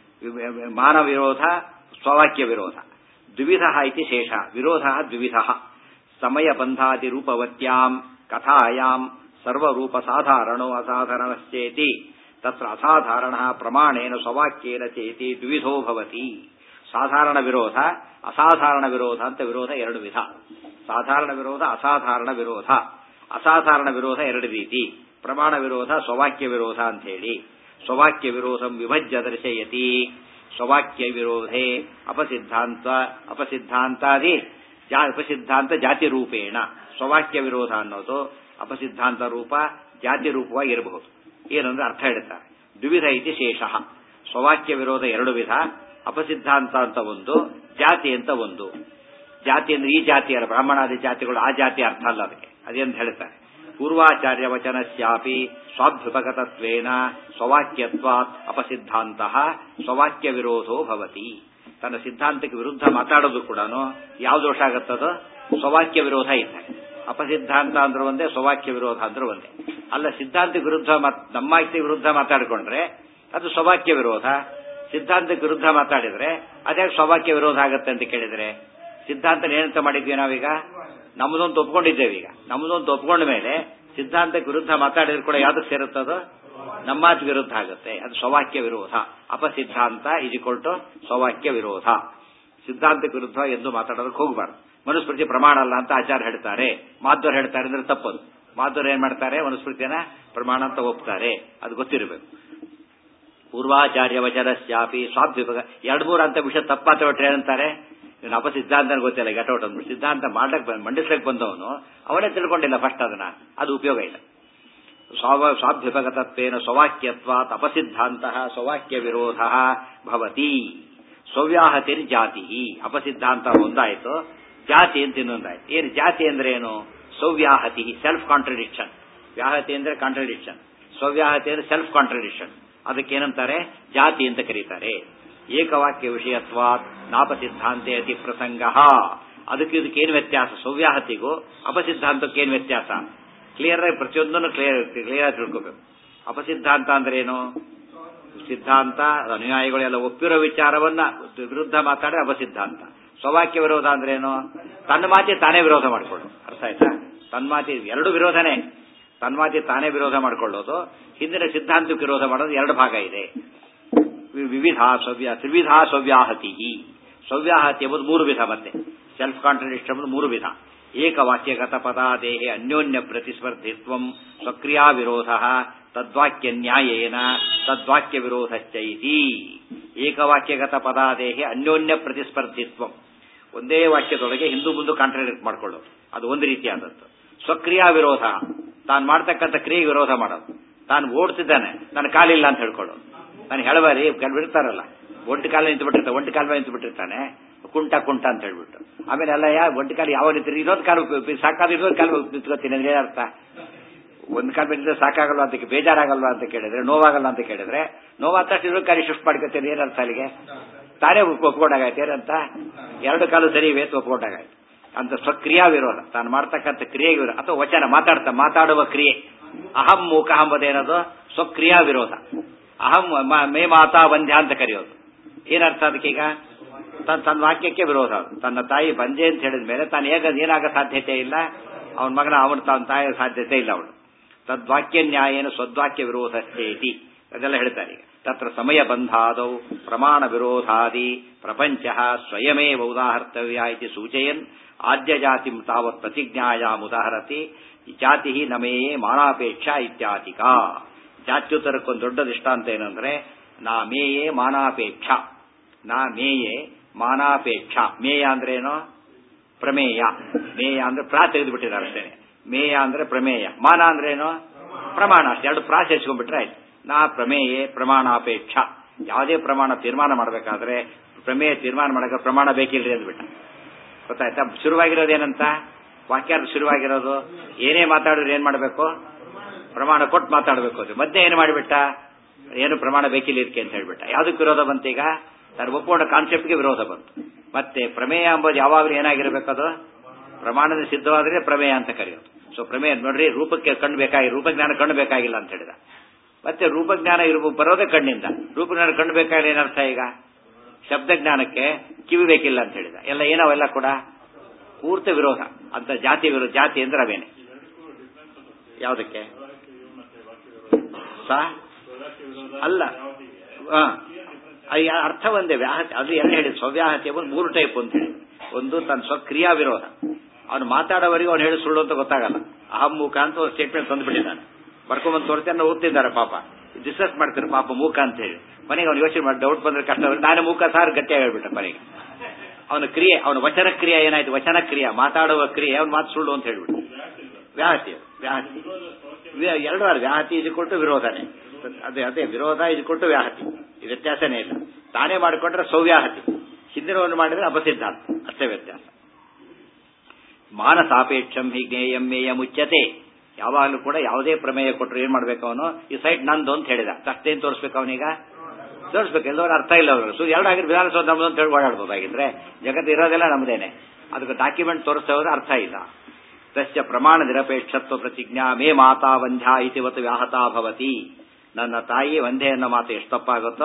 ಮಾನ ವಿರೋಧ ಸ್ವವಾಕ್ಯ ವಿರೋಧ ದ್ವಿವಿಧ ಇತಿ ಶೇಷ ವಿರೋಧ ದ್ವಿವಿಧ ಸಮಯ ಬಂಧಾದಿ ರೂಪವತ್ಯಾಂ ಕಥಾಯಾಂ ಸರ್ವರೂಪ ಸಾಧಾರಣೋ ಅಸಾಧಾರಣಶ್ಚೇತಿ ತತ್ರ ಅಸಾಧಾರಣ ಪ್ರಮಾಣೇನ ಸ್ವವಾಕ್ಯೇನ ಚೇತಿ ದ್ವಿವಿಧೋ ಭವತಿ ಸಾಧಾರಣ ವಿರೋಧ ಅಸಾಧಾರಣ ವಿರೋಧ ಅಂತ ವಿರೋಧ ಎರಡು ವಿಧ ಸಾಧಾರಣ ವಿರೋಧ ಅಸಾಧಾರಣ ವಿರೋಧ ಅಸಾಧಾರಣ ವಿರೋಧ ಎರಡು ರೀತಿ ಪ್ರಮಾಣ ವಿರೋಧ ಸ್ವವಾಕ್ಯ ವಿರೋಧ ಅಂತ ಹೇಳಿ ಸ್ವವಾಕ್ಯ ವಿರೋಧಂ ವಿಭಜ್ಯ ದರ್ಶಯತಿ ಸ್ವವಾಕ್ಯ ವಿರೋಧೆ ಅಪಸಿದ್ಧಾಂತ ಅಪಸಿದ್ಧಾಂತಾದಿ ಜಾ ಅಪಸಿದ್ಧಾಂತ ಜಾತಿ ರೂಪೇಣ ಸ್ವವಾಕ್ಯ ವಿರೋಧ ಅನ್ನೋದು ಅಪಸಿದ್ಧಾಂತ ರೂಪ ಜಾತಿ ರೂಪವಾಗಿ ಇರಬಹುದು ಏನಂದ್ರೆ ಅರ್ಥ ಹೇಳ್ತಾರೆ ದ್ವಿವಿಧ ಇತಿ ಶೇಷ ಸ್ವವಾಕ್ಯ ವಿರೋಧ ಎರಡು ವಿಧ ಅಪಸಿದ್ಧಾಂತ ಅಂತ ಒಂದು ಜಾತಿ ಅಂತ ಒಂದು ಜಾತಿ ಅಂದ್ರೆ ಈ ಜಾತಿ ಅಲ್ಲ ಬ್ರಾಹ್ಮಣಾದಿ ಜಾತಿಗಳು ಆ ಜಾತಿ ಅರ್ಥ ಅಲ್ಲ ಅದಕ್ಕೆ ಅದೇಂತ ಹೇಳ್ತಾರೆ ಪೂರ್ವಾಚಾರ್ಯ ವಚನಸ್ಯಾಪಿ ಸ್ವಾಭ್ಯುಪಗತತ್ವೇನ ಸ್ವವಾಕ್ಯತ್ವಾತ್ ಅಪಸಿದ್ಧಾಂತ ಸ್ವವಾಕ್ಯ ವಿರೋಧೋ ಭವತಿ ತನ್ನ ಸಿದ್ಧಾಂತಕ್ಕೆ ವಿರುದ್ಧ ಮಾತಾಡೋದು ಕೂಡ ಯಾವ ದೋಷ ಆಗತ್ತದೋ ಸ್ವವಾಕ್ಯ ವಿರೋಧ ಇದ್ದ ಅಪಸಿದ್ಧಾಂತ ಅಂದ್ರೆ ಒಂದೇ ಸ್ವವಾಕ್ಯ ವಿರೋಧ ಅಂದ್ರೆ ಒಂದೇ ಅಲ್ಲ ಸಿದ್ಧಾಂತಕ್ಕೆ ವಿರುದ್ಧ ನಮ್ಮ ವಿರುದ್ಧ ಮಾತಾಡಿಕೊಂಡ್ರೆ ಅದು ಸ್ವವಾಕ್ಯ ವಿರೋಧ ಸಿದ್ಧಾಂತಕ್ಕೆ ವಿರುದ್ಧ ಮಾತಾಡಿದ್ರೆ ಅದೇ ಸ್ವಭಾವಕ್ಕೆ ವಿರೋಧ ಆಗುತ್ತೆ ಅಂತ ಕೇಳಿದ್ರೆ ಸಿದ್ಧಾಂತ ಏನಂತ ಮಾಡಿದ್ವಿ ನಾವೀಗ ನಮ್ಮದೊಂದು ಒಪ್ಕೊಂಡಿದ್ದೇವೆ ಈಗ ನಮ್ಮದೊಂದು ಒಪ್ಕೊಂಡ ಮೇಲೆ ಸಿದ್ಧಾಂತಕ್ಕೆ ವಿರುದ್ಧ ಮಾತಾಡಿದ್ರೆ ಕೂಡ ಯಾವ್ದಕ್ಕೆ ಸೇರುತ್ತದು ನಮ್ಮಾತ್ ವಿರುದ್ಧ ಆಗುತ್ತೆ ಅದು ಸ್ವವಾಕ್ಯ ವಿರೋಧ ಅಪಸಿದ್ಧಾಂತ ಇಜಿಕೊಳ್ಟು ಸ್ವವಾಕ್ಯ ವಿರೋಧ ಸಿದ್ಧಾಂತಕ್ಕೆ ವಿರುದ್ಧ ಎಂದು ಮಾತಾಡೋದಕ್ಕೆ ಹೋಗಬಾರ್ದು ಮನುಸ್ಮೃತಿ ಪ್ರಮಾಣ ಅಲ್ಲ ಅಂತ ಆಚಾರ ಹೇಳ್ತಾರೆ ಮಾಧ್ವರು ಹೇಳ್ತಾರೆ ಅಂದ್ರೆ ತಪ್ಪದು ಮಾಧ್ವರು ಏನ್ ಮಾಡ್ತಾರೆ ಮನುಸ್ಮೃತಿಯನ್ನ ಪ್ರಮಾಣ ಅಂತ ಒಪ್ತಾರೆ ಅದು ಗೊತ್ತಿರಬೇಕು ಪೂರ್ವಾಚಾರ್ಯ ವಚನಸ್ಯಾಪಿ ಸ್ವಾಭ್ಯುಪಗ ಎರಡು ಮೂರು ಅಂತ ವಿಷಯ ತಪ್ಪಾತ ಹೊಟ್ಟರೆ ಏನಂತಾರೆ ಇವನು ಅಪ ಸಿದ್ಧಾಂತ ಗೊತ್ತಿಲ್ಲ ಗೆಟೌಟ್ ಅಂದ್ಬಿಟ್ಟು ಸಿದ್ಧಾಂತ ಮಾಡ್ಲಕ್ ಮಂಡಿಸ್ಲಕ್ ಬಂದವನು ಅವನೇ ತಿಳ್ಕೊಂಡಿಲ್ಲ ಫಸ್ಟ್ ಅದನ್ನ ಅದು ಉಪಯೋಗ ಇಲ್ಲ ಸ್ವಾವ ಸ್ವಾಭ್ಯುಪಗತತ್ವೇನ ಸ್ವವಾಕ್ಯತ್ವಾತ್ ಅಪಸಿದ್ಧಾಂತ ಸ್ವವಾಕ್ಯ ವಿರೋಧ ಭವತಿ ಸ್ವವ್ಯಾಹತಿರ್ ಜಾತಿ ಅಪಸಿದ್ಧಾಂತ ಒಂದಾಯ್ತು ಜಾತಿ ಅಂತ ಇನ್ನೊಂದಾಯ್ತು ಏನು ಜಾತಿ ಅಂದ್ರೆ ಏನು ಸ್ವವ್ಯಾಹತಿ ಸೆಲ್ಫ್ ಕಾಂಟ್ರಡಿಕ್ಷನ್ ವ್ಯಾಹತಿ ಅಂದ್ರೆ ಕಾಂಟ್ರಡಿಕ್ಷನ್ ಸ್ವವ್ಯಾಹತಿ ಅಂದ್ರೆ ಸೆಲ್ಫ್ ಕಾಂಟ್ರಡಿಕ್ಷನ್ ಅದಕ್ಕೆ ಏನಂತಾರೆ ಜಾತಿ ಅಂತ ಕರೀತಾರೆ ಏಕವಾಕ್ಯ ವಿಷಯತ್ವಾತ್ ನಾಪಸಿದ್ಧಾಂತೆ ಅತಿ ಪ್ರಸಂಗ ಅದಕ್ಕೆ ಇದಕ್ಕೇನು ವ್ಯತ್ಯಾಸ ಸೌವ್ಯಾಹತಿಗೂ ಅಪಸಿದ್ಧಾಂತಕ್ಕೇನು ವ್ಯತ್ಯಾಸ ಕ್ಲಿಯರ್ ಆಗಿ ಪ್ರತಿಯೊಂದನ್ನು ಕ್ಲಿಯರ್ ಕ್ಲಿಯರ್ ಆಗಿ ತಿಳ್ಕೋಬೇಕು ಅಪಸಿದ್ಧಾಂತ ಅಂದ್ರೆ ಏನು ಸಿದ್ಧಾಂತ ಅನುಯಾಯಿಗಳೆಲ್ಲ ಒಪ್ಪಿರೋ ವಿಚಾರವನ್ನ ವಿರುದ್ಧ ಮಾತಾಡಿದ್ರೆ ಅಪಸಿದ್ಧಾಂತ ಸ್ವವಾಕ್ಯ ವಿರೋಧ ಅಂದ್ರೆ ಏನು ತನ್ನ ಮಾತಿ ತಾನೇ ವಿರೋಧ ಮಾಡಿಕೊಳ್ಳು ಅರ್ಥ ಆಯ್ತಾ ತನ್ನ ಮಾತಿ ಎರಡು ವಿರೋಧನೇ ತನ್ನ ಮಾತಿ ತಾನೇ ವಿರೋಧ ಮಾಡಿಕೊಳ್ಳೋದು ಹಿಂದಿನ ಸಿದ್ಧಾಂತಕ್ಕೆ ವಿರೋಧ ಮಾಡೋದು ಎರಡು ಭಾಗ ಇದೆ ವಿವಿಧ ಸವ್ಯ ತ್ರಿವಿಧ ಸವ್ಯಾಹತಿ ಸವ್ಯಾಹತಿ ಎಂಬುದು ಮೂರು ವಿಧ ಮತ್ತೆ ಸೆಲ್ಫ್ ಕಾಂಟ್ರಡಿಕ್ಷನ್ ಎಂಬುದು ಮೂರು ವಿಧ ಏಕವಾಕ್ಯಗತ ಪದಾದೇಹೆ ಅನ್ಯೋನ್ಯ ಪ್ರತಿಸ್ಪರ್ಧಿತ್ವ ಸ್ವಕ್ರಿಯಾ ವಿರೋಧ ತದ್ವಾಕ್ಯ ನ್ಯಾಯೇನ ತದ್ವಾಕ್ಯ ವಿರೋಧಶ್ಚೈತಿ ಏಕವಾಕ್ಯಗತ ಪದಾದೇಹೆ ಅನ್ಯೋನ್ಯ ಪ್ರತಿಸ್ಪರ್ಧಿತ್ವ ಒಂದೇ ವಾಕ್ಯದೊಳಗೆ ಹಿಂದೂ ಮುಂದೆ ಕಾಂಟ್ರಾಡಿಕ್ಟ್ ಮಾಡ್ಕೊಳ್ಳೋದು ಅದು ಒಂದು ರೀತಿಯಾದದ್ದು ಸ್ವಕ್ರಿಯಾ ವಿರೋಧ ತಾನು ಮಾಡ್ತಕ್ಕಂಥ ಕ್ರಿಯೆ ವಿರೋಧ ಮಾಡೋದು ತಾನು ಓಡ್ತಿದ್ದಾನೆ ನನ್ನ ಕಾಲಿಲ್ಲ ಅಂತ ಹೇಳ್ಕೊಳ್ಳೋದು ನಾನು ಹೇಳಬಾರಿ ಬಿಡ್ತಾರಲ್ಲ ಒಂಟಿ ಕಾಲ ನಿಂತು ಬಿಟ್ಟಿರ್ತಾನೆ ಒಂಟಿ ಕಾಲ ನಿಂತು ಬಿಟ್ಟಿರ್ತಾನೆ ಕುಂಟ ಕುಂಟ ಅಂತ ಹೇಳ್ಬಿಟ್ಟು ಆಮೇಲೆ ಅಲ್ಲ ಯಾ ಒಂಟಿ ಕಾಲ ಯಾವ ನಿಂತಿರಿ ಇನ್ನೊಂದು ಕಾಲು ಸಾಕಾದ ಇನ್ನೊಂದು ಕಾಲು ನಿಂತ್ಕೋತೀನಿ ಅಂದ್ರೆ ಏನರ್ಥ ಒಂದ್ ಕಾಲ ಬಿಟ್ಟಿದ್ರೆ ಸಾಕಾಗಲ್ವಾ ಅಂತ ಬೇಜಾರಾಗಲ್ವಾ ಅಂತ ಕೇಳಿದ್ರೆ ನೋವಾಗಲ್ಲ ಅಂತ ಕೇಳಿದ್ರೆ ನೋವಾದ ತಕ್ಷಣ ಇನ್ನೊಂದು ಕಾಲಿ ಶಿಫ್ಟ್ ಮಾಡ್ಕೊತೀನಿ ಏನರ್ಥ ಅಲ್ಲಿಗೆ ತಾನೇ ಒಪ್ಕೊಂಡಾಗಾಯ್ತು ಏನಂತ ಎರಡು ಕಾಲು ಸರಿ ಇವೆ ಒಪ್ಕೊಂಡಾಗಾಯ್ತು ಅಂತ ಸ್ವಕ್ರಿಯಾ ವಿರೋಧ ತಾನು ಮಾಡ್ತಕ್ಕಂಥ ಕ್ರಿಯೆ ವಿರೋಧ ಅಥವಾ ವಚನ ಮಾತಾಡ್ತಾ ಮಾತಾಡುವ ಕ್ರಿಯೆ ಅಹಂ ಮೂಕ ಎಂಬುದೇನದು ಸ್ವಕ್ರಿಯಾ ವಿರೋಧ ಅಹಂ ಮೇ ಮಾತಾ ಬಂದ್ಯ ಅಂತ ಕರೆಯೋದು ಏನರ್ಥ ಅದಕ್ಕೀಗ ತನ್ನ ತನ್ನ ವಾಕ್ಯಕ್ಕೆ ವಿರೋಧ ತನ್ನ ತಾಯಿ ಬಂದೆ ಅಂತ ಹೇಳಿದ ಮೇಲೆ ತಾನು ಹೇಗ ಏನಾಗ ಸಾಧ್ಯತೆ ಇಲ್ಲ ಅವನ ಮಗನ ಅವನ ತನ್ನ ತಾಯಿಯ ಸಾಧ್ಯತೆ ಇಲ್ಲ ಅವಳು ತದ್ವಾಕ್ಯ ನ್ಯಾಯೇನ ಸ್ವದ್ವಾಕ್ಯ ವಿರೋಧಸ್ಥೇತಿ ಅದೆಲ್ಲ ಹೇಳ್ತಾರೆ ಈಗ ತತ್ರ ಸಮಯ ಬಂಧಾದೌ ಪ್ರಮಾಣ ವಿರೋಧಾದಿ ಪ್ರಪಂಚ ಸ್ವಯಮೇವ ಉದಾಹರ್ತವ್ಯ ಇತಿ ಸೂಚಯನ್ ಆದ್ಯ ಜಾತಿ ತಾವತ್ ಪ್ರತಿಜ್ಞಾಯಾಮ್ ಉದಾಹರತಿ ಜಾತಿ ನಮೇಯೇ ಮಾನಾಪೇಕ್ಷ ಇತ್ಯಾದಿಕ ಜಾತ್ಯುತ್ತರಕ್ಕೊಂದು ದೊಡ್ಡ ದೃಷ್ಟಾಂತ ಏನಂದ್ರೆ ನಾ ಮೇಯೇ ಮಾನಾಪೇಕ್ಷ ನಾ ಮೇಯೇ ಮಾನಾಪೇಕ್ಷ ಮೇಯ ಅಂದ್ರೆ ಏನು ಪ್ರಮೇಯ ಮೇಯ ಅಂದ್ರೆ ಪ್ರಾ ತೆಗೆದುಬಿಟ್ಟಿದ್ದಾರೆ ಅಷ್ಟೇ ಮೇಯ ಅಂದ್ರೆ ಪ್ರಮೇಯ ಮಾನ ಅಂದ್ರೆ ಏನು ಪ್ರಮಾಣ ಅಷ್ಟೇ ಎರಡು ಪ್ರಾ ಸೇರಿಸ್ಕೊಂಡ್ಬಿಟ್ರೆ ಆಯ್ತು ನಾ ಪ್ರಮೇಯೇ ಪ್ರಮಾಣಾಪೇಕ್ಷ ಯಾವುದೇ ಪ್ರಮಾಣ ತೀರ್ಮಾನ ಮಾಡಬೇಕಾದ್ರೆ ಪ್ರಮೇಯ ತೀರ್ಮಾನ ಮಾಡಕ್ಕೆ ಪ್ರಮಾಣ ಬೇಕಿಲ್ರಿ ಅಂದ್ಬಿಟ್ಟ ಗೊತ್ತಾಯ್ತಾ ಶುರುವಾಗಿರೋದು ಏನಂತ ವಾಕ್ಯಾರ್ಥ ಶುರುವಾಗಿರೋದು ಏನೇ ಮಾತಾಡಿದ್ರೆ ಏನ್ ಮಾಡಬೇಕು ಪ್ರಮಾಣ ಕೊಟ್ಟು ಮಾತಾಡಬೇಕು ಅದು ಮಧ್ಯೆ ಏನು ಮಾಡಿಬಿಟ್ಟ ಏನು ಪ್ರಮಾಣ ಬೇಕಿಲ್ಲ ಇದಕ್ಕೆ ಅಂತ ಹೇಳ್ಬಿಟ್ಟ ಯಾವ್ದಕ್ಕೆ ವಿರೋಧ ಬಂತೀಗ ತಾನು ಒಪ್ಕೊಂಡ ಕಾನ್ಸೆಪ್ಟ್ಗೆ ವಿರೋಧ ಬಂತು ಮತ್ತೆ ಪ್ರಮೇಯ ಎಂಬುದು ಯಾವಾಗಲೂ ಏನಾಗಿರ್ಬೇಕದು ಪ್ರಮಾಣದ ಸಿದ್ಧವಾದ್ರೆ ಪ್ರಮೇಯ ಅಂತ ಕರೆಯೋದು ಸೊ ಪ್ರಮೇಯ ನೋಡ್ರಿ ರೂಪಕ್ಕೆ ಕಣ್ಣು ಬೇಕಾಗಿ ರೂಪಜ್ಞಾನ ಕಣ್ಣು ಬೇಕಾಗಿಲ್ಲ ಅಂತ ಹೇಳಿದ ಮತ್ತೆ ರೂಪಜ್ಞಾನ ಇರುವ ಬರೋದೇ ಕಣ್ಣಿಂದ ರೂಪಜ್ಞಾನ ಕಣ್ಣು ಬೇಕಾಗಿಲ್ಲ ಏನರ್ಥ ಈಗ ಶಬ್ದಜ್ಞಾನಕ್ಕೆ ಕಿವಿ ಬೇಕಿಲ್ಲ ಅಂತ ಹೇಳಿದ ಎಲ್ಲ ಏನವೆಲ್ಲ ಕೂಡ ಪೂರ್ತಿ ವಿರೋಧ ಅಂತ ಜಾತಿ ವಿರೋಧ ಜಾತಿ ಅಂದ್ರೆ ಅವೇನೆ ಯಾವುದಕ್ಕೆ ಸ ಅಲ್ಲ ಅರ್ಥ ಒಂದೇ ವ್ಯಾಹತಿ ಅದು ಎಲ್ಲ ಹೇಳಿ ಸ್ವವ್ಯಾಹತಿ ಎಂಬುದು ಮೂರು ಟೈಪ್ ಅಂತ ಹೇಳಿ ಒಂದು ತನ್ನ ಸ್ವಕ್ರಿಯಾ ವಿರೋಧ ಅವನು ಮಾತಾಡೋವರೆಗೂ ಅವ್ನು ಹೇಳಿ ಸುಳ್ಳು ಅಂತ ಗೊತ್ತಾಗಲ್ಲ ಅಹಂ ಮೂಕ ಅಂತ ಒಂದು ಸ್ಟೇಟ್ಮೆಂಟ್ ತಂದುಬಿಟ್ಟಿದ್ದಾನೆ ಬರ್ಕೊಂಬಂದು ತೋರಿಸಿ ಓದ್ತಿದ್ದಾರೆ ಪಾಪ ಡಿಸ್ಕಸ್ ಮಾಡ್ತಾರೆ ಪಾಪ ಮೂಕ ಅಂತ ಹೇಳಿ ಮನೆಗೆ ಅವ್ನು ಯೋಚನೆ ಮಾಡಿ ಡೌಟ್ ಬಂದ್ರೆ ಕಷ್ಟ ನಾನೇ ಮೂಕ ಸಾರ್ ಗಟ್ಟಿಯಾಗಿ ಹೇಳ್ಬಿಟ್ಟ ಮನೆಗೆ ಅವನ ಕ್ರಿಯೆ ಅವನ ವಚನ ಕ್ರಿಯೆ ಏನಾಯ್ತು ವಚನ ಕ್ರಿಯೆ ಮಾತಾಡುವ ಕ್ರಿಯೆ ಅವ್ನು ಮಾತು ಸುಳ್ಳು ಅಂತ ಹೇಳ್ಬಿಟ್ಟು ವ್ಯಾಹತಿ ವ್ಯಾಹತಿ ಎರಡು ವ್ಯಾಹತಿ ಇದು ಕೊಟ್ಟು ವಿರೋಧನೆ ಅದೇ ಅದೇ ವಿರೋಧ ಇದು ಕೊಟ್ಟು ವ್ಯಾಹತಿ ಇದು ವ್ಯತ್ಯಾಸನೇ ಇಲ್ಲ ತಾನೇ ಮಾಡಿಕೊಂಡ್ರೆ ಸೌವ್ಯಾಹತಿ ಹಿಂದಿನವನ್ನು ಮಾಡಿದ್ರೆ ಅಪಸಿದ್ಧಾಂತ ಅಷ್ಟೇ ವ್ಯತ್ಯಾಸ ಮಾನಸಾಪೇಕ್ಷಂ ಹಿ ಜ್ಞೇಯಂ ಮೇಯ ಮುಚ್ಚತೆ ಯಾವಾಗಲೂ ಕೂಡ ಯಾವುದೇ ಪ್ರಮೇಯ ಕೊಟ್ಟರು ಏನ್ ಮಾಡ್ಬೇಕು ಅವನು ಈ ಸೈಟ್ ನಂದು ಅಂತ ಹೇಳಿದ ತಷ್ಟೇನ್ ತೋರಿಸ್ಬೇಕು ಅವನೀಗ ತೋರಿಸ್ಬೇಕು ಎಲ್ಲರೂ ಅರ್ಥ ಇಲ್ಲ ಅವರು ಸೊ ಎರಡು ಆಗಿರೋ ವಿಧಾನಸೌಧ ನಮ್ದು ಅಂತ ಹೇಳಿ ಓಡಾಡ್ಬೋದಾಗಿದ್ರೆ ಜಗತ್ತು ಇರೋದೆಲ್ಲ ನಮ್ದೇನೆ ಅದಕ್ಕೆ ಡಾಕ್ಯುಮೆಂಟ್ ತೋರಿಸ್ತಾ ಹೋದ್ರೆ ಅರ್ಥ ಇಲ್ಲ ತಸ್ಯ ಪ್ರಮಾಣ ನಿರಪೇಕ್ಷತ್ವ ಪ್ರತಿಜ್ಞಾ ಮೇ ಮಾತಾ ವಂದ್ಯಾ ಇತಿವತ್ತು ವ್ಯಾಹತಾ ಭವತಿ ನನ್ನ ತಾಯಿ ವಂದ್ಯ ಅನ್ನೋ ಮಾತು ಎಷ್ಟು ತಪ್ಪಾಗುತ್ತೋ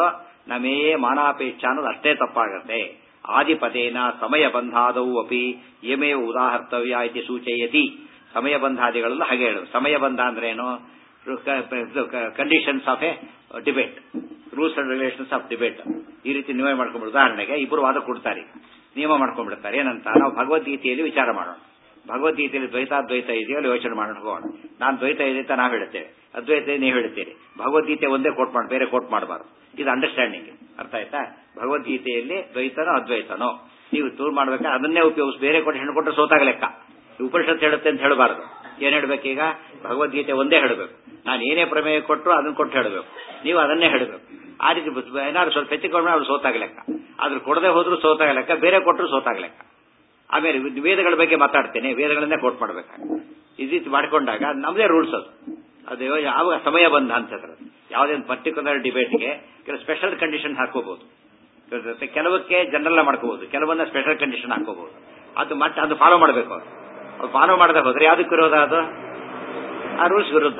ನಮೇ ಮಾನಾಪೇಕ್ಷ ಅನ್ನೋದು ಅಷ್ಟೇ ತಪ್ಪಾಗತ್ತೆ ಆದಿಪದೇನ ಸಮಯ ಬಂಧಾದವು ಅಪಿ ಯಮೇ ಉದಾಹರ್ತವ್ಯ ಇತಿ ಸೂಚಯತಿ ಸಮಯ ಬಂಧಾದಿಗಳೆಲ್ಲ ಹಾಗೆ ಹೇಳು ಸಮಯ ಬಂಧ ಅಂದ್ರೆ ಏನು conditions of a debate rules and relations of debate ಈ ರೀತಿ ನಿಯಮ ಮಾಡ್ಕೊಂಡ್ಬಿಡು ಉದಾಹರಣೆಗೆ ಇಬ್ಬರು ವಾದ ಕೊಡ್ತಾರೆ ನಿಯಮ ಮಾಡ್ಕೊಂಡ್ಬಿಡ್ತಾರೆ ಏನಂತ ನಾವು ಭಗವದ್ಗೀತೆಯಲ್ಲಿ ವಿಚಾರ ಮಾಡೋಣ ಭಗವದ್ಗೀತೆಯಲ್ಲಿ ದ್ವೈತಾದ್ವೈತ ಇದೆಯೋ ಅಲ್ಲಿ ಯೋಚನೆ ಮಾಡೋಣ ಹೋಗೋಣ ನಾನು ದ್ವೈತ ಇದೆ ಅಂತ ನಾವು ಹೇಳುತ್ತೇವೆ ಅದ್ವೈತ ನೀವು ಹೇಳ್ತೀರಿ ಭಗವದ್ಗೀತೆ ಒಂದೇ ಕೋಟ್ ಮಾಡಿ ಬೇರೆ ಕೋಟ್ ಮಾಡಬಾರ್ದು ಇದು ಅಂಡರ್ಸ್ಟ್ಯಾಂಡಿಂಗ್ ಅರ್ಥ ಆಯ್ತಾ ಭಗವದ್ಗೀತೆಯಲ್ಲಿ ದ್ವೈತನೋ ಅದ್ವೈತನೋ ನೀವು ಟೂರ್ ಮಾಡ್ಬೇಕಾದ್ರೆ ಅದನ್ನೇ ಉಪಯೋಗಿಸಿ ಬೇರೆ ಕೊಟ್ಟು ಕೊಟ್ಟರೆ ಸೋತಾಗ ಲೆಕ್ಕ ಉಪನಿಷತ್ ಹೇಳುತ್ತೆ ಅಂತ ಹೇಳಬಾರದು ಏನ್ ಹೇಳ್ಬೇಕೀಗ ಭಗವದ್ಗೀತೆ ಒಂದೇ ಹೇಳಬೇಕು ನಾನು ಏನೇ ಪ್ರಮೇಯ ಕೊಟ್ಟರು ಅದನ್ನ ಕೊಟ್ಟು ಹೇಳಬೇಕು ನೀವು ಅದನ್ನೇ ಹೇಳಬೇಕು ಆ ರೀತಿ ಏನಾದ್ರು ಸ್ವಲ್ಪ ಹೆಚ್ಚಿಕೊಂಡು ಅವ್ರು ಸೋತಾಗ ಲೆಕ್ಕ ಆದ್ರೂ ಕೊಡದೆ ಹೋದ್ರು ಸೋತಾಗ ಲೆಕ್ಕ ಬೇರೆ ಕೊಟ್ಟರು ಸೋತಾಗ ಲೆಕ್ಕ ಆಮೇಲೆ ವೇದಗಳ ಬಗ್ಗೆ ಮಾತಾಡ್ತೇನೆ ವೇದಗಳನ್ನೇ ಕೋಟ್ ಮಾಡ್ಬೇಕಾಗ ಈ ರೀತಿ ಮಾಡ್ಕೊಂಡಾಗ ನಮ್ದೇ ರೂಲ್ಸ್ ಅದು ಅದು ಯಾವ ಸಮಯ ಬಂದ ಅಂತ ಯಾವುದೇ ಒಂದು ಪರ್ಟಿಕ್ಯುಲರ್ ಡಿಬೇಟ್ಗೆ ಕೆಲವು ಸ್ಪೆಷಲ್ ಕಂಡೀಷನ್ ಹಾಕೋಬಹುದು ಕೆಲವಕ್ಕೆ ಜನರಲ್ ಮಾಡ್ಕೋಬಹುದು ಕೆಲವನ್ನ ಸ್ಪೆಷಲ್ ಕಂಡೀಷನ್ ಹಾಕೋಬಹುದು ಅದು ಮತ್ತೆ ಅದು ಫಾಲೋ ಮಾಡಬೇಕು ಅದು ಅದು ಫಾಲೋ ಮಾಡದೆ ಹೋದ್ರೆ ಯಾವ್ದಕ್ಕೆ ವಿರೋಧ ಅದು ಆ ರೂಲ್ಸ್ ವಿರುದ್ಧ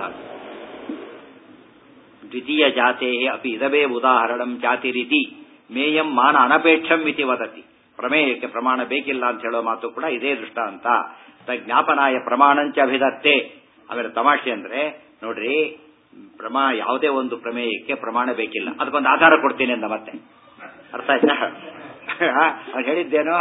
ದ್ವಿತೀಯ ಜಾತೆ ಅಪಿ ಇದವೇ ಉದಾಹರಣಂ ಜಾತಿ ರೀತಿ ಮೇಯಂ ಮಾನ ಅನಪೇಕ್ಷಂ ಇತಿ ವದತಿ ಪ್ರಮೇಯಕ್ಕೆ ಪ್ರಮಾಣ ಬೇಕಿಲ್ಲ ಅಂತ ಹೇಳೋ ಮಾತು ಕೂಡ ಇದೇ ದೃಷ್ಟ ಅಂತ ಜ್ಞಾಪನಾಯ ಪ್ರಮಾಣಂಚ ಅಭಿದತ್ತೆ ಆಮೇಲೆ ತಮಾಷೆ ಅಂದ್ರೆ ನೋಡ್ರಿ ಪ್ರಮಾ ಯಾವುದೇ ಒಂದು ಪ್ರಮೇಯಕ್ಕೆ ಪ್ರಮಾಣ ಬೇಕಿಲ್ಲ ಅದಕ್ಕೊಂದು ಆಧಾರ ಕೊಡ್ತೀನಿ ಅಂತ ಮತ್ತೆ ಅರ್ಥ ಆಯ್ತಾ ಅವ್ನು ಹೇಳಿದ್ದೇನೋ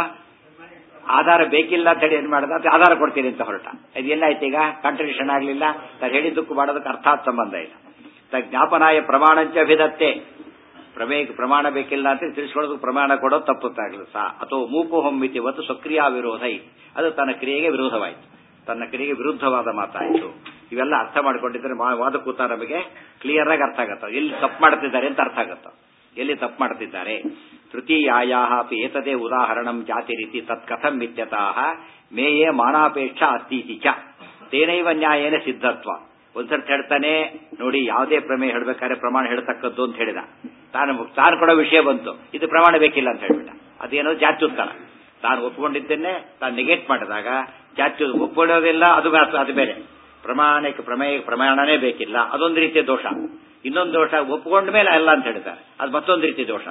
ಆಧಾರ ಬೇಕಿಲ್ಲ ಅಂತ ಹೇಳಿ ಏನ್ ಮಾಡಿದ ಅದು ಆಧಾರ ಕೊಡ್ತೀನಿ ಅಂತ ಹೊರಟ ಇದು ಎಲ್ಲಾಯ್ತು ಈಗ ಕಾಂಟ್ರಡಿಕ್ಷನ್ ಆಗಲಿಲ್ಲ ತಾನು ಹೇಳಿದ್ದಕ್ಕೂ ಮಾಡೋದಕ್ಕೆ ಅರ್ಥಾತ್ ಸಂಬಂಧ ಇಲ್ಲ ಜ್ಞಾಪನಾಯ ಪ್ರಮಾಣಂಚ ಅಭಿದತ್ತೆ ಪ್ರಮೇಯಕ್ಕೆ ಪ್ರಮಾಣ ಬೇಕಿಲ್ಲ ಅಂತ ತಿಳಿಸ್ಕೊಳ್ಳೋದಕ್ಕೆ ಪ್ರಮಾಣ ಕೊಡೋದು ತಪ್ಪುತ್ತಾಗಲು ಸಹ ಅಥವಾ ಮೂಕು ಹೊಮ್ಮಿತಿ ಇವತ್ತು ಸಕ್ರಿಯ ವಿರೋಧ ಇತ್ತು ಅದು ತನ್ನ ಕ್ರಿಯೆಗೆ ವಿರೋಧವಾಯಿತು ತನ್ನ ಕ್ರಿಯೆಗೆ ವಿರುದ್ಧವಾದ ಮಾತಾಯಿತು ಇವೆಲ್ಲ ಅರ್ಥ ಮಾಡ್ಕೊಂಡಿದ್ರೆ ವಾದ ಕೂತ ನಮಗೆ ಕ್ಲಿಯರ್ ಆಗಿ ಅರ್ಥ ಆಗತ್ತ ಎಲ್ಲಿ ತಪ್ಪು ಮಾಡ್ತಿದ್ದಾರೆ ಅಂತ ಅರ್ಥ ಆಗತ್ತ ಎಲ್ಲಿ ತಪ್ಪು ಮಾಡ್ತಿದ್ದಾರೆ ತೃತೀಯಾಯಾ ಅಪಿ ಏತದೇ ಉದಾಹರಣಂ ಜಾತಿ ರೀತಿ ತತ್ ಕಥಂ ಇತ್ಯತಃ ಮೇಯೇ ಮಾನಾಪೇಕ್ಷ ಅಸ್ತೀತಿ ಚ ತೇನೈವ ನ್ಯಾಯೇನ ಸಿದ್ಧತ್ವ ಒಂದ್ಸರ್ತಿ ಹೇಳ್ತಾನೆ ನೋಡಿ ಯಾವುದೇ ಪ್ರಮೇಯ ಹೇಳ್ಬೇಕಾದ್ರೆ ಪ್ರಮಾಣ ಹೇಳ್ತಕ್ಕದ್ದು ಅಂತ ಹೇಳಿದ ತಾನು ತಾನು ಕೊಡೋ ವಿಷಯ ಬಂತು ಇದು ಪ್ರಮಾಣ ಬೇಕಿಲ್ಲ ಅಂತ ಹೇಳ್ಬಿಟ್ಟ ಅದೇನೋ ಜಾತ್ಯುತ್ತರ ತಾನು ಒಪ್ಕೊಂಡಿದ್ದನ್ನೇ ತಾನು ನೆಗೆಟ್ ಮಾಡಿದಾಗ ಜಾತ್ಯು ಒಪ್ಕೊಳ್ಳೋದಿಲ್ಲ ಅದು ಅದು ಬೇರೆ ಪ್ರಮಾಣಕ್ಕೆ ಪ್ರಮೇಯ ಪ್ರಮಾಣನೇ ಬೇಕಿಲ್ಲ ಅದೊಂದು ರೀತಿಯ ದೋಷ ಇನ್ನೊಂದು ದೋಷ ಒಪ್ಕೊಂಡ ಮೇಲೆ ಅಲ್ಲ ಅಂತ ಹೇಳ್ತಾರೆ ಅದು ಮತ್ತೊಂದು ರೀತಿಯ ದೋಷ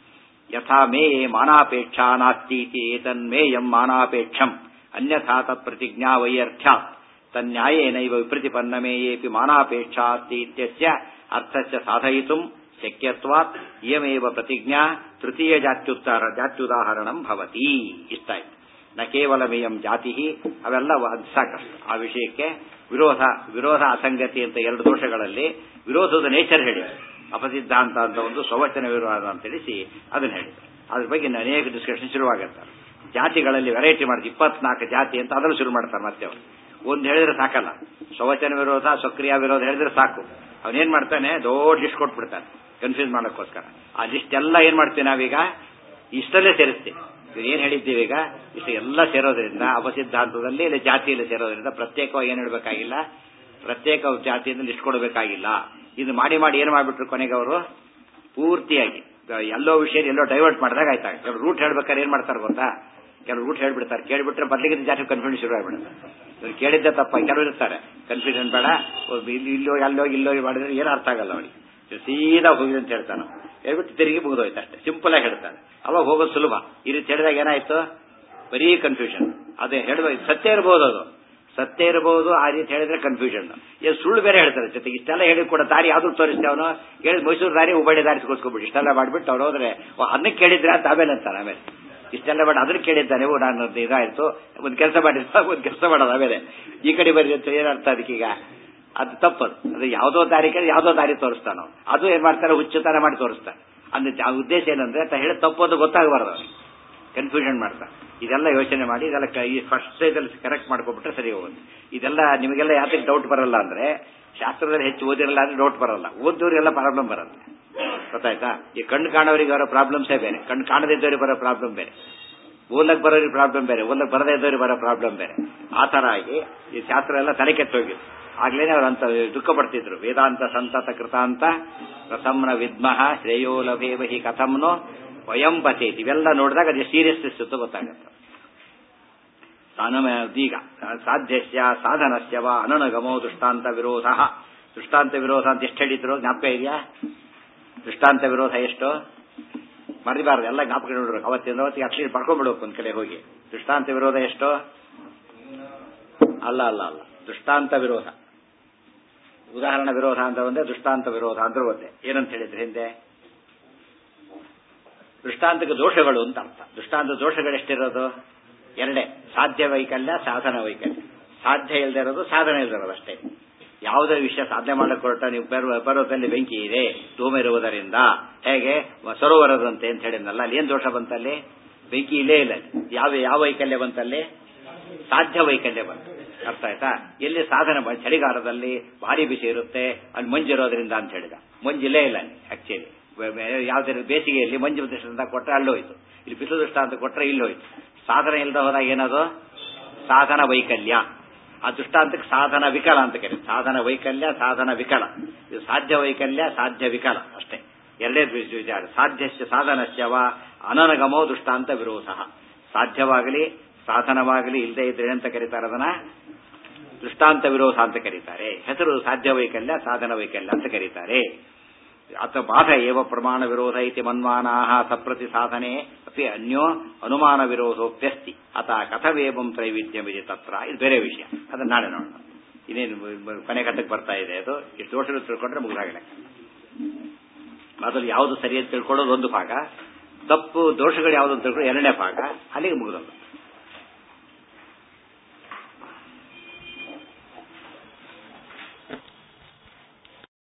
ಯಥಾ ಮೇ ಮಾನಾಪೇಕ್ಷ ನಾಸ್ತೀತಿ ಏತನ್ಮೇಯಂ ಮಾನಾಪೇಕ್ಷಂ ಅನ್ಯಥಾ ತತ್ ಪ್ರತಿಜ್ಞಾ ವೈಯರ್ಥ್ಯ ತನ್ಯಾಯೇನೈವ ವಿಪ್ರತಿಪನ್ನಮೇಯೇಪಿ ಮಾನಾಪೇಕ್ಷಾಸ್ತಿ ಇತ್ಯಸ್ಯ ಅರ್ಥಸ್ಯ ಸಾಧಯಿತು ಶಕ್ಯತ್ವಾತ್ ಇಯಮೇವ ಪ್ರತಿಜ್ಞಾ ತೃತೀಯ ಜಾತ್ಯುತ್ತರ ಜಾತ್ಯುದಾಹರಣಂ ಭವತಿ ಇಷ್ಟ ಆಯ್ತು ನ ಕೇವಲಮೇಯಂ ಜಾತಿ ಅವೆಲ್ಲ ಸಾಕಷ್ಟು ಆ ವಿಷಯಕ್ಕೆ ವಿರೋಧ ವಿರೋಧ ಅಸಂಗತಿ ಅಂತ ಎರಡು ದೋಷಗಳಲ್ಲಿ ವಿರೋಧದ ನೇಚರ್ ಹೇಳಿ ಅಪಸಿದ್ಧಾಂತ ಅಂತ ಒಂದು ಸ್ವವಚನ ವಿರೋಧ ಅಂತ ತಿಳಿಸಿ ಅದನ್ನ ಹೇಳಿ ಅದ್ರ ಬಗ್ಗೆ ಅನೇಕ ಡಿಸ್ಕಷನ್ ಶುರುವಾಗುತ್ತೆ ಜಾತಿಗಳಲ್ಲಿ ವೆರೈಟಿ ಮಾಡಿದ ಇಪ್ಪತ್ನಾಲ್ಕು ಜಾತಿ ಅಂತ ಅದನ್ನು ಶುರು ಮಾಡ್ತಾರೆ ಮತ್ತೆ ಅವರು ಒಂದು ಹೇಳಿದ್ರೆ ಸಾಕಲ್ಲ ಸ್ವವಚನ ವಿರೋಧ ಸಕ್ರಿಯ ವಿರೋಧ ಹೇಳಿದ್ರೆ ಸಾಕು ಅವನೇನ್ ಮಾಡ್ತಾನೆ ದೊಡ್ಡ ಲಿಸ್ಟ್ ಕೊಟ್ಬಿಡ್ತಾನೆ ಕನ್ಫ್ಯೂಸ್ ಮಾಡೋಕ್ಕೋಸ್ಕರ ಆ ಲಿಸ್ಟ್ ಎಲ್ಲ ಏನ್ ಮಾಡ್ತೀವಿ ನಾವೀಗ ಇಷ್ಟಲ್ಲೇ ಸೇರಿಸ್ತೀವಿ ಏನ್ ಹೇಳಿದ್ದೀವಿ ಈಗ ಇಷ್ಟು ಎಲ್ಲ ಸೇರೋದ್ರಿಂದ ಅಪಸಿದ್ಧಾಂತದಲ್ಲಿ ಇಲ್ಲ ಜಾತಿಯಲ್ಲಿ ಸೇರೋದ್ರಿಂದ ಪ್ರತ್ಯೇಕವಾಗಿ ಏನ್ ಹೇಳ್ಬೇಕಾಗಿಲ್ಲ ಪ್ರತ್ಯೇಕ ಜಾತಿಯಿಂದ ಲಿಸ್ಟ್ ಕೊಡಬೇಕಾಗಿಲ್ಲ ಇದು ಮಾಡಿ ಮಾಡಿ ಏನ್ ಮಾಡ್ಬಿಟ್ರು ಕೊನೆಗೆ ಅವರು ಪೂರ್ತಿಯಾಗಿ ಎಲ್ಲೋ ವಿಷಯ ಎಲ್ಲೋ ಡೈವರ್ಟ್ ಮಾಡಿದಾಗ ಆಯ್ತಾ ಕೆಲವು ರೂಟ್ ಹೇಳ್ಬೇಕಾದ್ರೆ ಏನ್ ಮಾಡ್ತಾರೆ ಗೊತ್ತಾ ಕೆಲವು ರೂಟ್ ಹೇಳ್ಬಿಡ್ತಾರೆ ಕೇಳ್ಬಿಟ್ರೆ ಬದಲಿಗೆ ಜಾಸ್ತಿ ಕನ್ಫ್ಯೂಷನ್ ಶುರು ಆಗ್ಬಿಡುತ್ತೆ ಕೇಳಿದ್ದೆ ತಪ್ಪ ಕೆಲವರು ಇರ್ತಾರೆ ಕನ್ಫ್ಯೂಷನ್ ಬೇಡ ಇಲ್ಲೋ ಅಲ್ಲೋ ಇಲ್ಲೋ ಮಾಡಿದ್ರೆ ಏನು ಅರ್ಥ ಆಗಲ್ಲ ಅವನಿಗೆ ಸೀದಾ ಹೋಗಿದೆ ಅಂತ ಹೇಳ್ತಾನೆ ಹೇಳ್ಬಿಟ್ಟು ತಿರುಗಿ ಮುಗಿದೋಯ್ತು ಅಷ್ಟೇ ಸಿಂಪಲ್ ಆಗಿ ಹೇಳ್ತಾನೆ ಅವಾಗ ಹೋಗೋದು ಸುಲಭ ಈ ರೀತಿ ಹೇಳಿದಾಗ ಏನಾಯ್ತು ಬರೀ ಕನ್ಫ್ಯೂಷನ್ ಅದೇ ಹೇಳುವ ಸತ್ಯ ಇರಬಹುದು ಅದು ಸತ್ಯ ಇರಬಹುದು ಆ ರೀತಿ ಹೇಳಿದ್ರೆ ಕನ್ಫ್ಯೂಷನ್ ಏನು ಸುಳ್ಳು ಬೇರೆ ಹೇಳ್ತಾರೆ ಜೊತೆಗೆ ಇಷ್ಟೆಲ್ಲ ಹೇಳಿ ಕೂಡ ದಾರಿ ಯಾವ್ದು ತೋರಿಸ್ತೇವೆ ಅವನು ಹೇಳಿ ಮೈಸೂರು ದಾರಿ ಹುಬ್ಬಳ್ಳಿ ದಾರಿ ತೋರಿಸ್ಕೊಬಿಟ್ಟು ಇಷ್ಟೆಲ್ಲ ಮಾಡ್ಬಿಟ್ಟು ಅವ್ರು ಹೋದ್ರೆ ಅದನ್ನ ಕೇಳಿದ್ರೆ ಅಂತ ಆಮೇಲೆ ಅಂತಾನೆ ಆಮೇಲೆ ಇಷ್ಟೆಲ್ಲ ಮಾಡಿ ಅದನ್ನ ಕೇಳಿದ್ದಾನೆ ಓ ನಾನು ಇದಾಯ್ತು ಒಂದು ಕೆಲಸ ಮಾಡಿರ್ತ ಒಂದು ಕೆಲಸ ಮಾಡೋದು ಆಮೇಲೆ ಈ ಕಡೆ ಬರೀ ಅಂತ ಏನರ್ಥ ಅದಕ್ಕೀಗ ಅದು ತಪ್ಪದು ಅದು ಯಾವುದೋ ದಾರಿ ಕೇಳಿ ಯಾವುದೋ ದಾರಿ ತೋರಿಸ್ತಾನೋ ಅದು ಏನ್ ಮಾಡ್ತಾರೆ ಹುಚ್ಚುತನ ಮಾಡಿ ತೋರಿಸ್ತಾನೆ ಅಂದ್ರೆ ಉದ್ದೇಶ ಏನಂದ್ರೆ ಅಂತ ಹೇಳಿ ತಪ್ಪೋದು ಗೊತ್ತಾಗಬಾರ್ದು ಅವನಿಗೆ ಕನ್ಫ್ಯೂಷನ್ ಮಾಡ್ತಾ ಇದೆಲ್ಲ ಯೋಚನೆ ಮಾಡಿ ಇದೆಲ್ಲ ಈ ಫಸ್ಟ್ ಸ್ಟೇಜಲ್ಲಿ ಕರೆಕ್ಟ್ ಮಾಡ್ಕೊಬಿಟ್ರೆ ಸರಿ ಹೋಗುತ್ತೆ ಇದೆಲ್ಲ ನಿಮಗೆಲ್ಲ ಯಾತಕ್ಕೆ ಡೌಟ್ ಬರಲ್ಲ ಅಂದ್ರೆ ಶಾಸ್ತ್ರದಲ್ಲಿ ಹೆಚ್ಚು ಓದಿರಲ್ಲ ಅಂದ್ರೆ ಡೌಟ್ ಬರಲ್ಲ ಓದೋರಿಗೆಲ್ಲ ಪ್ರಾಬ್ಲಮ್ ಬರುತ್ತೆ ಗೊತ್ತಾಯ್ತಾ ಈ ಕಣ್ಣು ಕಾಣೋರಿಗೆ ಬರೋ ಪ್ರಾಬ್ಲಮ್ಸೇ ಬೇರೆ ಕಣ್ಣು ಕಾಣದಿದ್ದವ್ರಿಗೆ ಬರೋ ಪ್ರಾಬ್ಲಮ್ ಬೇರೆ ಓದಕ್ ಬರೋರಿಗೆ ಪ್ರಾಬ್ಲಮ್ ಬೇರೆ ಓದಕ್ ಬರದೇ ಇದ್ದವ್ರಿಗೆ ಬರೋ ಪ್ರಾಬ್ಲಮ್ ಬೇರೆ ಆ ತರ ಆಗಿ ಈ ಶಾಸ್ತ್ರ ಎಲ್ಲ ತಲೆ ಕೆಟ್ಟೋಗಿತ್ತು ಆಗ್ಲೇನೆ ಅವ್ರು ಅಂತ ದುಃಖ ಪಡ್ತಿದ್ರು ವೇದಾಂತ ಸಂತತ ಕೃತಾಂತ ರಸಂನ ವಿದ್ಮಃ ಶ್ರೇಯೋ ಲಭೇವ ಹಿ ಕಥಂನೋ ವಯಂ ಪತೇತಿ ಇವೆಲ್ಲ ನೋಡಿದಾಗ ಅದು ಸೀರಿಯಸ್ನೆಸ್ ಅಂತ ಗೊತ್ತಾಗುತ್ತೆ ಈಗ ಸಾಧ್ಯಸ್ಯ ಸಾಧನಸ್ಯ ವಾ ಅನನುಗಮೋ ದೃಷ್ಟಾಂತ ವಿರೋಧ ದೃಷ್ಟಾಂತ ವಿರೋಧ ಅಂತ ಎಷ್ಟು ಹೇಳಿದ್ರು ಜ್ಞಾಪಕ ಇದೆಯಾ ದೃಷ್ಟಾಂತ ವಿರೋಧ ಎಷ್ಟು ಮರಿಬಾರ್ದು ಎಲ್ಲ ಜ್ಞಾಪಕ ನೋಡ್ಬೇಕು ಅವತ್ತಿಂದ ಅವತ್ತಿಗೆ ಅಟ್ಲೀಸ್ಟ್ ಬರ್ಕೊಂಡ್ಬಿಡ್ಬೇಕು ಒಂದ್ ಕಡೆ ಹೋಗಿ ದೃಷ್ಟಾಂತ ವಿರೋಧ ಎಷ್ಟು ಅಲ್ಲ ಅಲ್ಲ ಅಲ್ಲ ದೃಷ್ಟಾಂತ ವಿರೋಧ ಉದಾಹರಣೆ ವಿರೋಧ ಅಂತ ಒಂದೇ ದೃಷ್ಟಾಂತ ವಿರೋಧ ಅಂದ್ರೆ ಒಂದೇ ಏನಂತ ಹೇಳಿದ್ರೆ ಹಿಂದೆ ದೃಷ್ಟಾಂತಕ್ಕೆ ದೋಷಗಳು ಅಂತ ಅರ್ಥ ದೃಷ್ಟಾಂತ ದೋಷಗಳು ಎಷ್ಟಿರೋದು ಎರಡೇ ಸಾಧ್ಯ ವೈಕಲ್ಯ ಸಾಧನ ವೈಕಲ್ಯ ಸಾಧ್ಯ ಇಲ್ಲದೆ ಇರೋದು ಸಾಧನ ಇಲ್ಲದೆ ಇರೋದು ಅಷ್ಟೇ ಯಾವುದೇ ವಿಷಯ ಸಾಧನೆ ಮಾಡಕ್ಕೆ ಹೊರಟ ನೀವು ಪರ್ವ- ಪರ್ವತದಲ್ಲಿ ಬೆಂಕಿ ಇದೆ ಧೂಮ ಇರುವುದರಿಂದ ಹೇಗೆ ಸರೋವರದಂತೆ ಅಂತ ಹೇಳಿದ್ನಲ್ಲ ಅಲ್ಲಿ ಏನ್ ದೋಷ ಬಂತಲ್ಲಿ ಬೆಂಕಿ ಇಲ್ಲೇ ಇಲ್ಲ ಅಲ್ಲಿ. ಯಾವ ಯಾವ ವೈಕಲ್ಯ ಬಂತಲ್ಲಿ ಸಾಧ್ಯ ವೈಕಲ್ಯ ಬಂತು ಅರ್ಥ ಆಯ್ತಾ ಎಲ್ಲಿ ಸಾಧನೆ ಮಾಡಿ ಚಳಿಗಾಲದಲ್ಲಿ ಭಾರಿ ಬಿಸಿ ಇರುತ್ತೆ ಅಲ್ಲಿ ಮಂಜಿರೋದ್ರಿಂದ ಅಂತ ಹೇಳಿದ ಮಂಜಿಲ್ಲೇ ಇಲ್ಲ ಅಲ್ಲಿ ಆಕ್ಚುಲಿ ಯಾವ್ದಾದ್ರು ಬೇಸಿಗೆಯಲ್ಲಿ ಮಂಜು ದೃಷ್ಟಾಂತ ಕೊಟ್ರೆ ಅಲ್ಲಿ ಹೋಯ್ತು ಇಲ್ಲಿ ಬಿಸಿಲು ದೃಷ್ಟಾಂತ ಕೊಟ್ರೆ ಇಲ್ಲಿ ಹೋಯ್ತು ಸಾಧನ ಇಲ್ಲದ ಹೋದಾಗ ಏನದು ಸಾಧನ ವೈಕಲ್ಯ ಆ ದೃಷ್ಟಾಂತಕ್ಕೆ ಸಾಧನ ವಿಕಲ ಅಂತ ಕರೀತಾರೆ ಸಾಧನ ವೈಕಲ್ಯ ಸಾಧನ ವಿಕಲ ಇದು ಸಾಧ್ಯ ವೈಕಲ್ಯ ಸಾಧ್ಯ ವಿಕಲ ಅಷ್ಟೇ ಎರಡೇ ದ್ವಿ- ವಿಚಾರ ಸಾಧ್ಯಸ್ಯ ಸಾಧನಸ್ಯವ ಅನನಗಮೋ ದೃಷ್ಟಾಂತ ವಿರೋಧ ಸಾಧ್ಯವಾಗಲಿ ಸಾಧನವಾಗಲಿ ಇಲ್ಲದೆ ಇದ್ರೆ ಅಂತ ಕರೀತಾರೆ ಅದನ್ನ ದೃಷ್ಟಾಂತ ವಿರೋಧ ಅಂತ ಕರೀತಾರೆ ಹೆಸರು ಸಾಧ್ಯ ವೈಕಲ್ಯ ಸಾಧನ ವೈಕಲ್ಯ ಅಂತ ಕರೀತಾರೆ ಅಥ ಬಾಧ ಏವ ಪ್ರಮಾಣ ವಿರೋಧ ಇತಿ ಮನ್ವಾನಾಹ ಸಪ್ರತಿ ಸಾಧನೆ ಅಪಿ ಅನ್ಯೋ ಅನುಮಾನ ವಿರೋಧೋಪ್ಯಸ್ತಿ ಅತ ಕಥವೇವಂ ತ್ರೈವಿಧ್ಯಮಿದೆ ತತ್ರ ಇದು ಬೇರೆ ವಿಷಯ ಅದನ್ನ ನಾಳೆ ನೋಡೋಣ ಇನ್ನೇನು ಬ- ಕೊನೆ ಘಟ್ಟಕ್ಕೆ ಬರ್ತಾ ಇದೆ ಅದು ಇಷ್ಟು ದೋಷಗಳು ತಿಳ್ಕೊಂಡ್ರೆ ಮುಗಿದಾಗಲ್ಲ ಅದ್ರಲ್ಲಿ ಯಾವುದು ಸರಿ ಅಂತ ತಿಳ್ಕೊಳ್ಳೋದು ಒಂದು ಭಾಗ ತಪ್ಪು ದೋಷಗಳು ಯಾವುದು ಅಂತ ತಿಳ್ಕೊಳ್ಳೋದು ಎರಡನೇ ಭಾಗ ಅಲ್ಲಿಗೆ ಮುಗಿದಲ್ಲ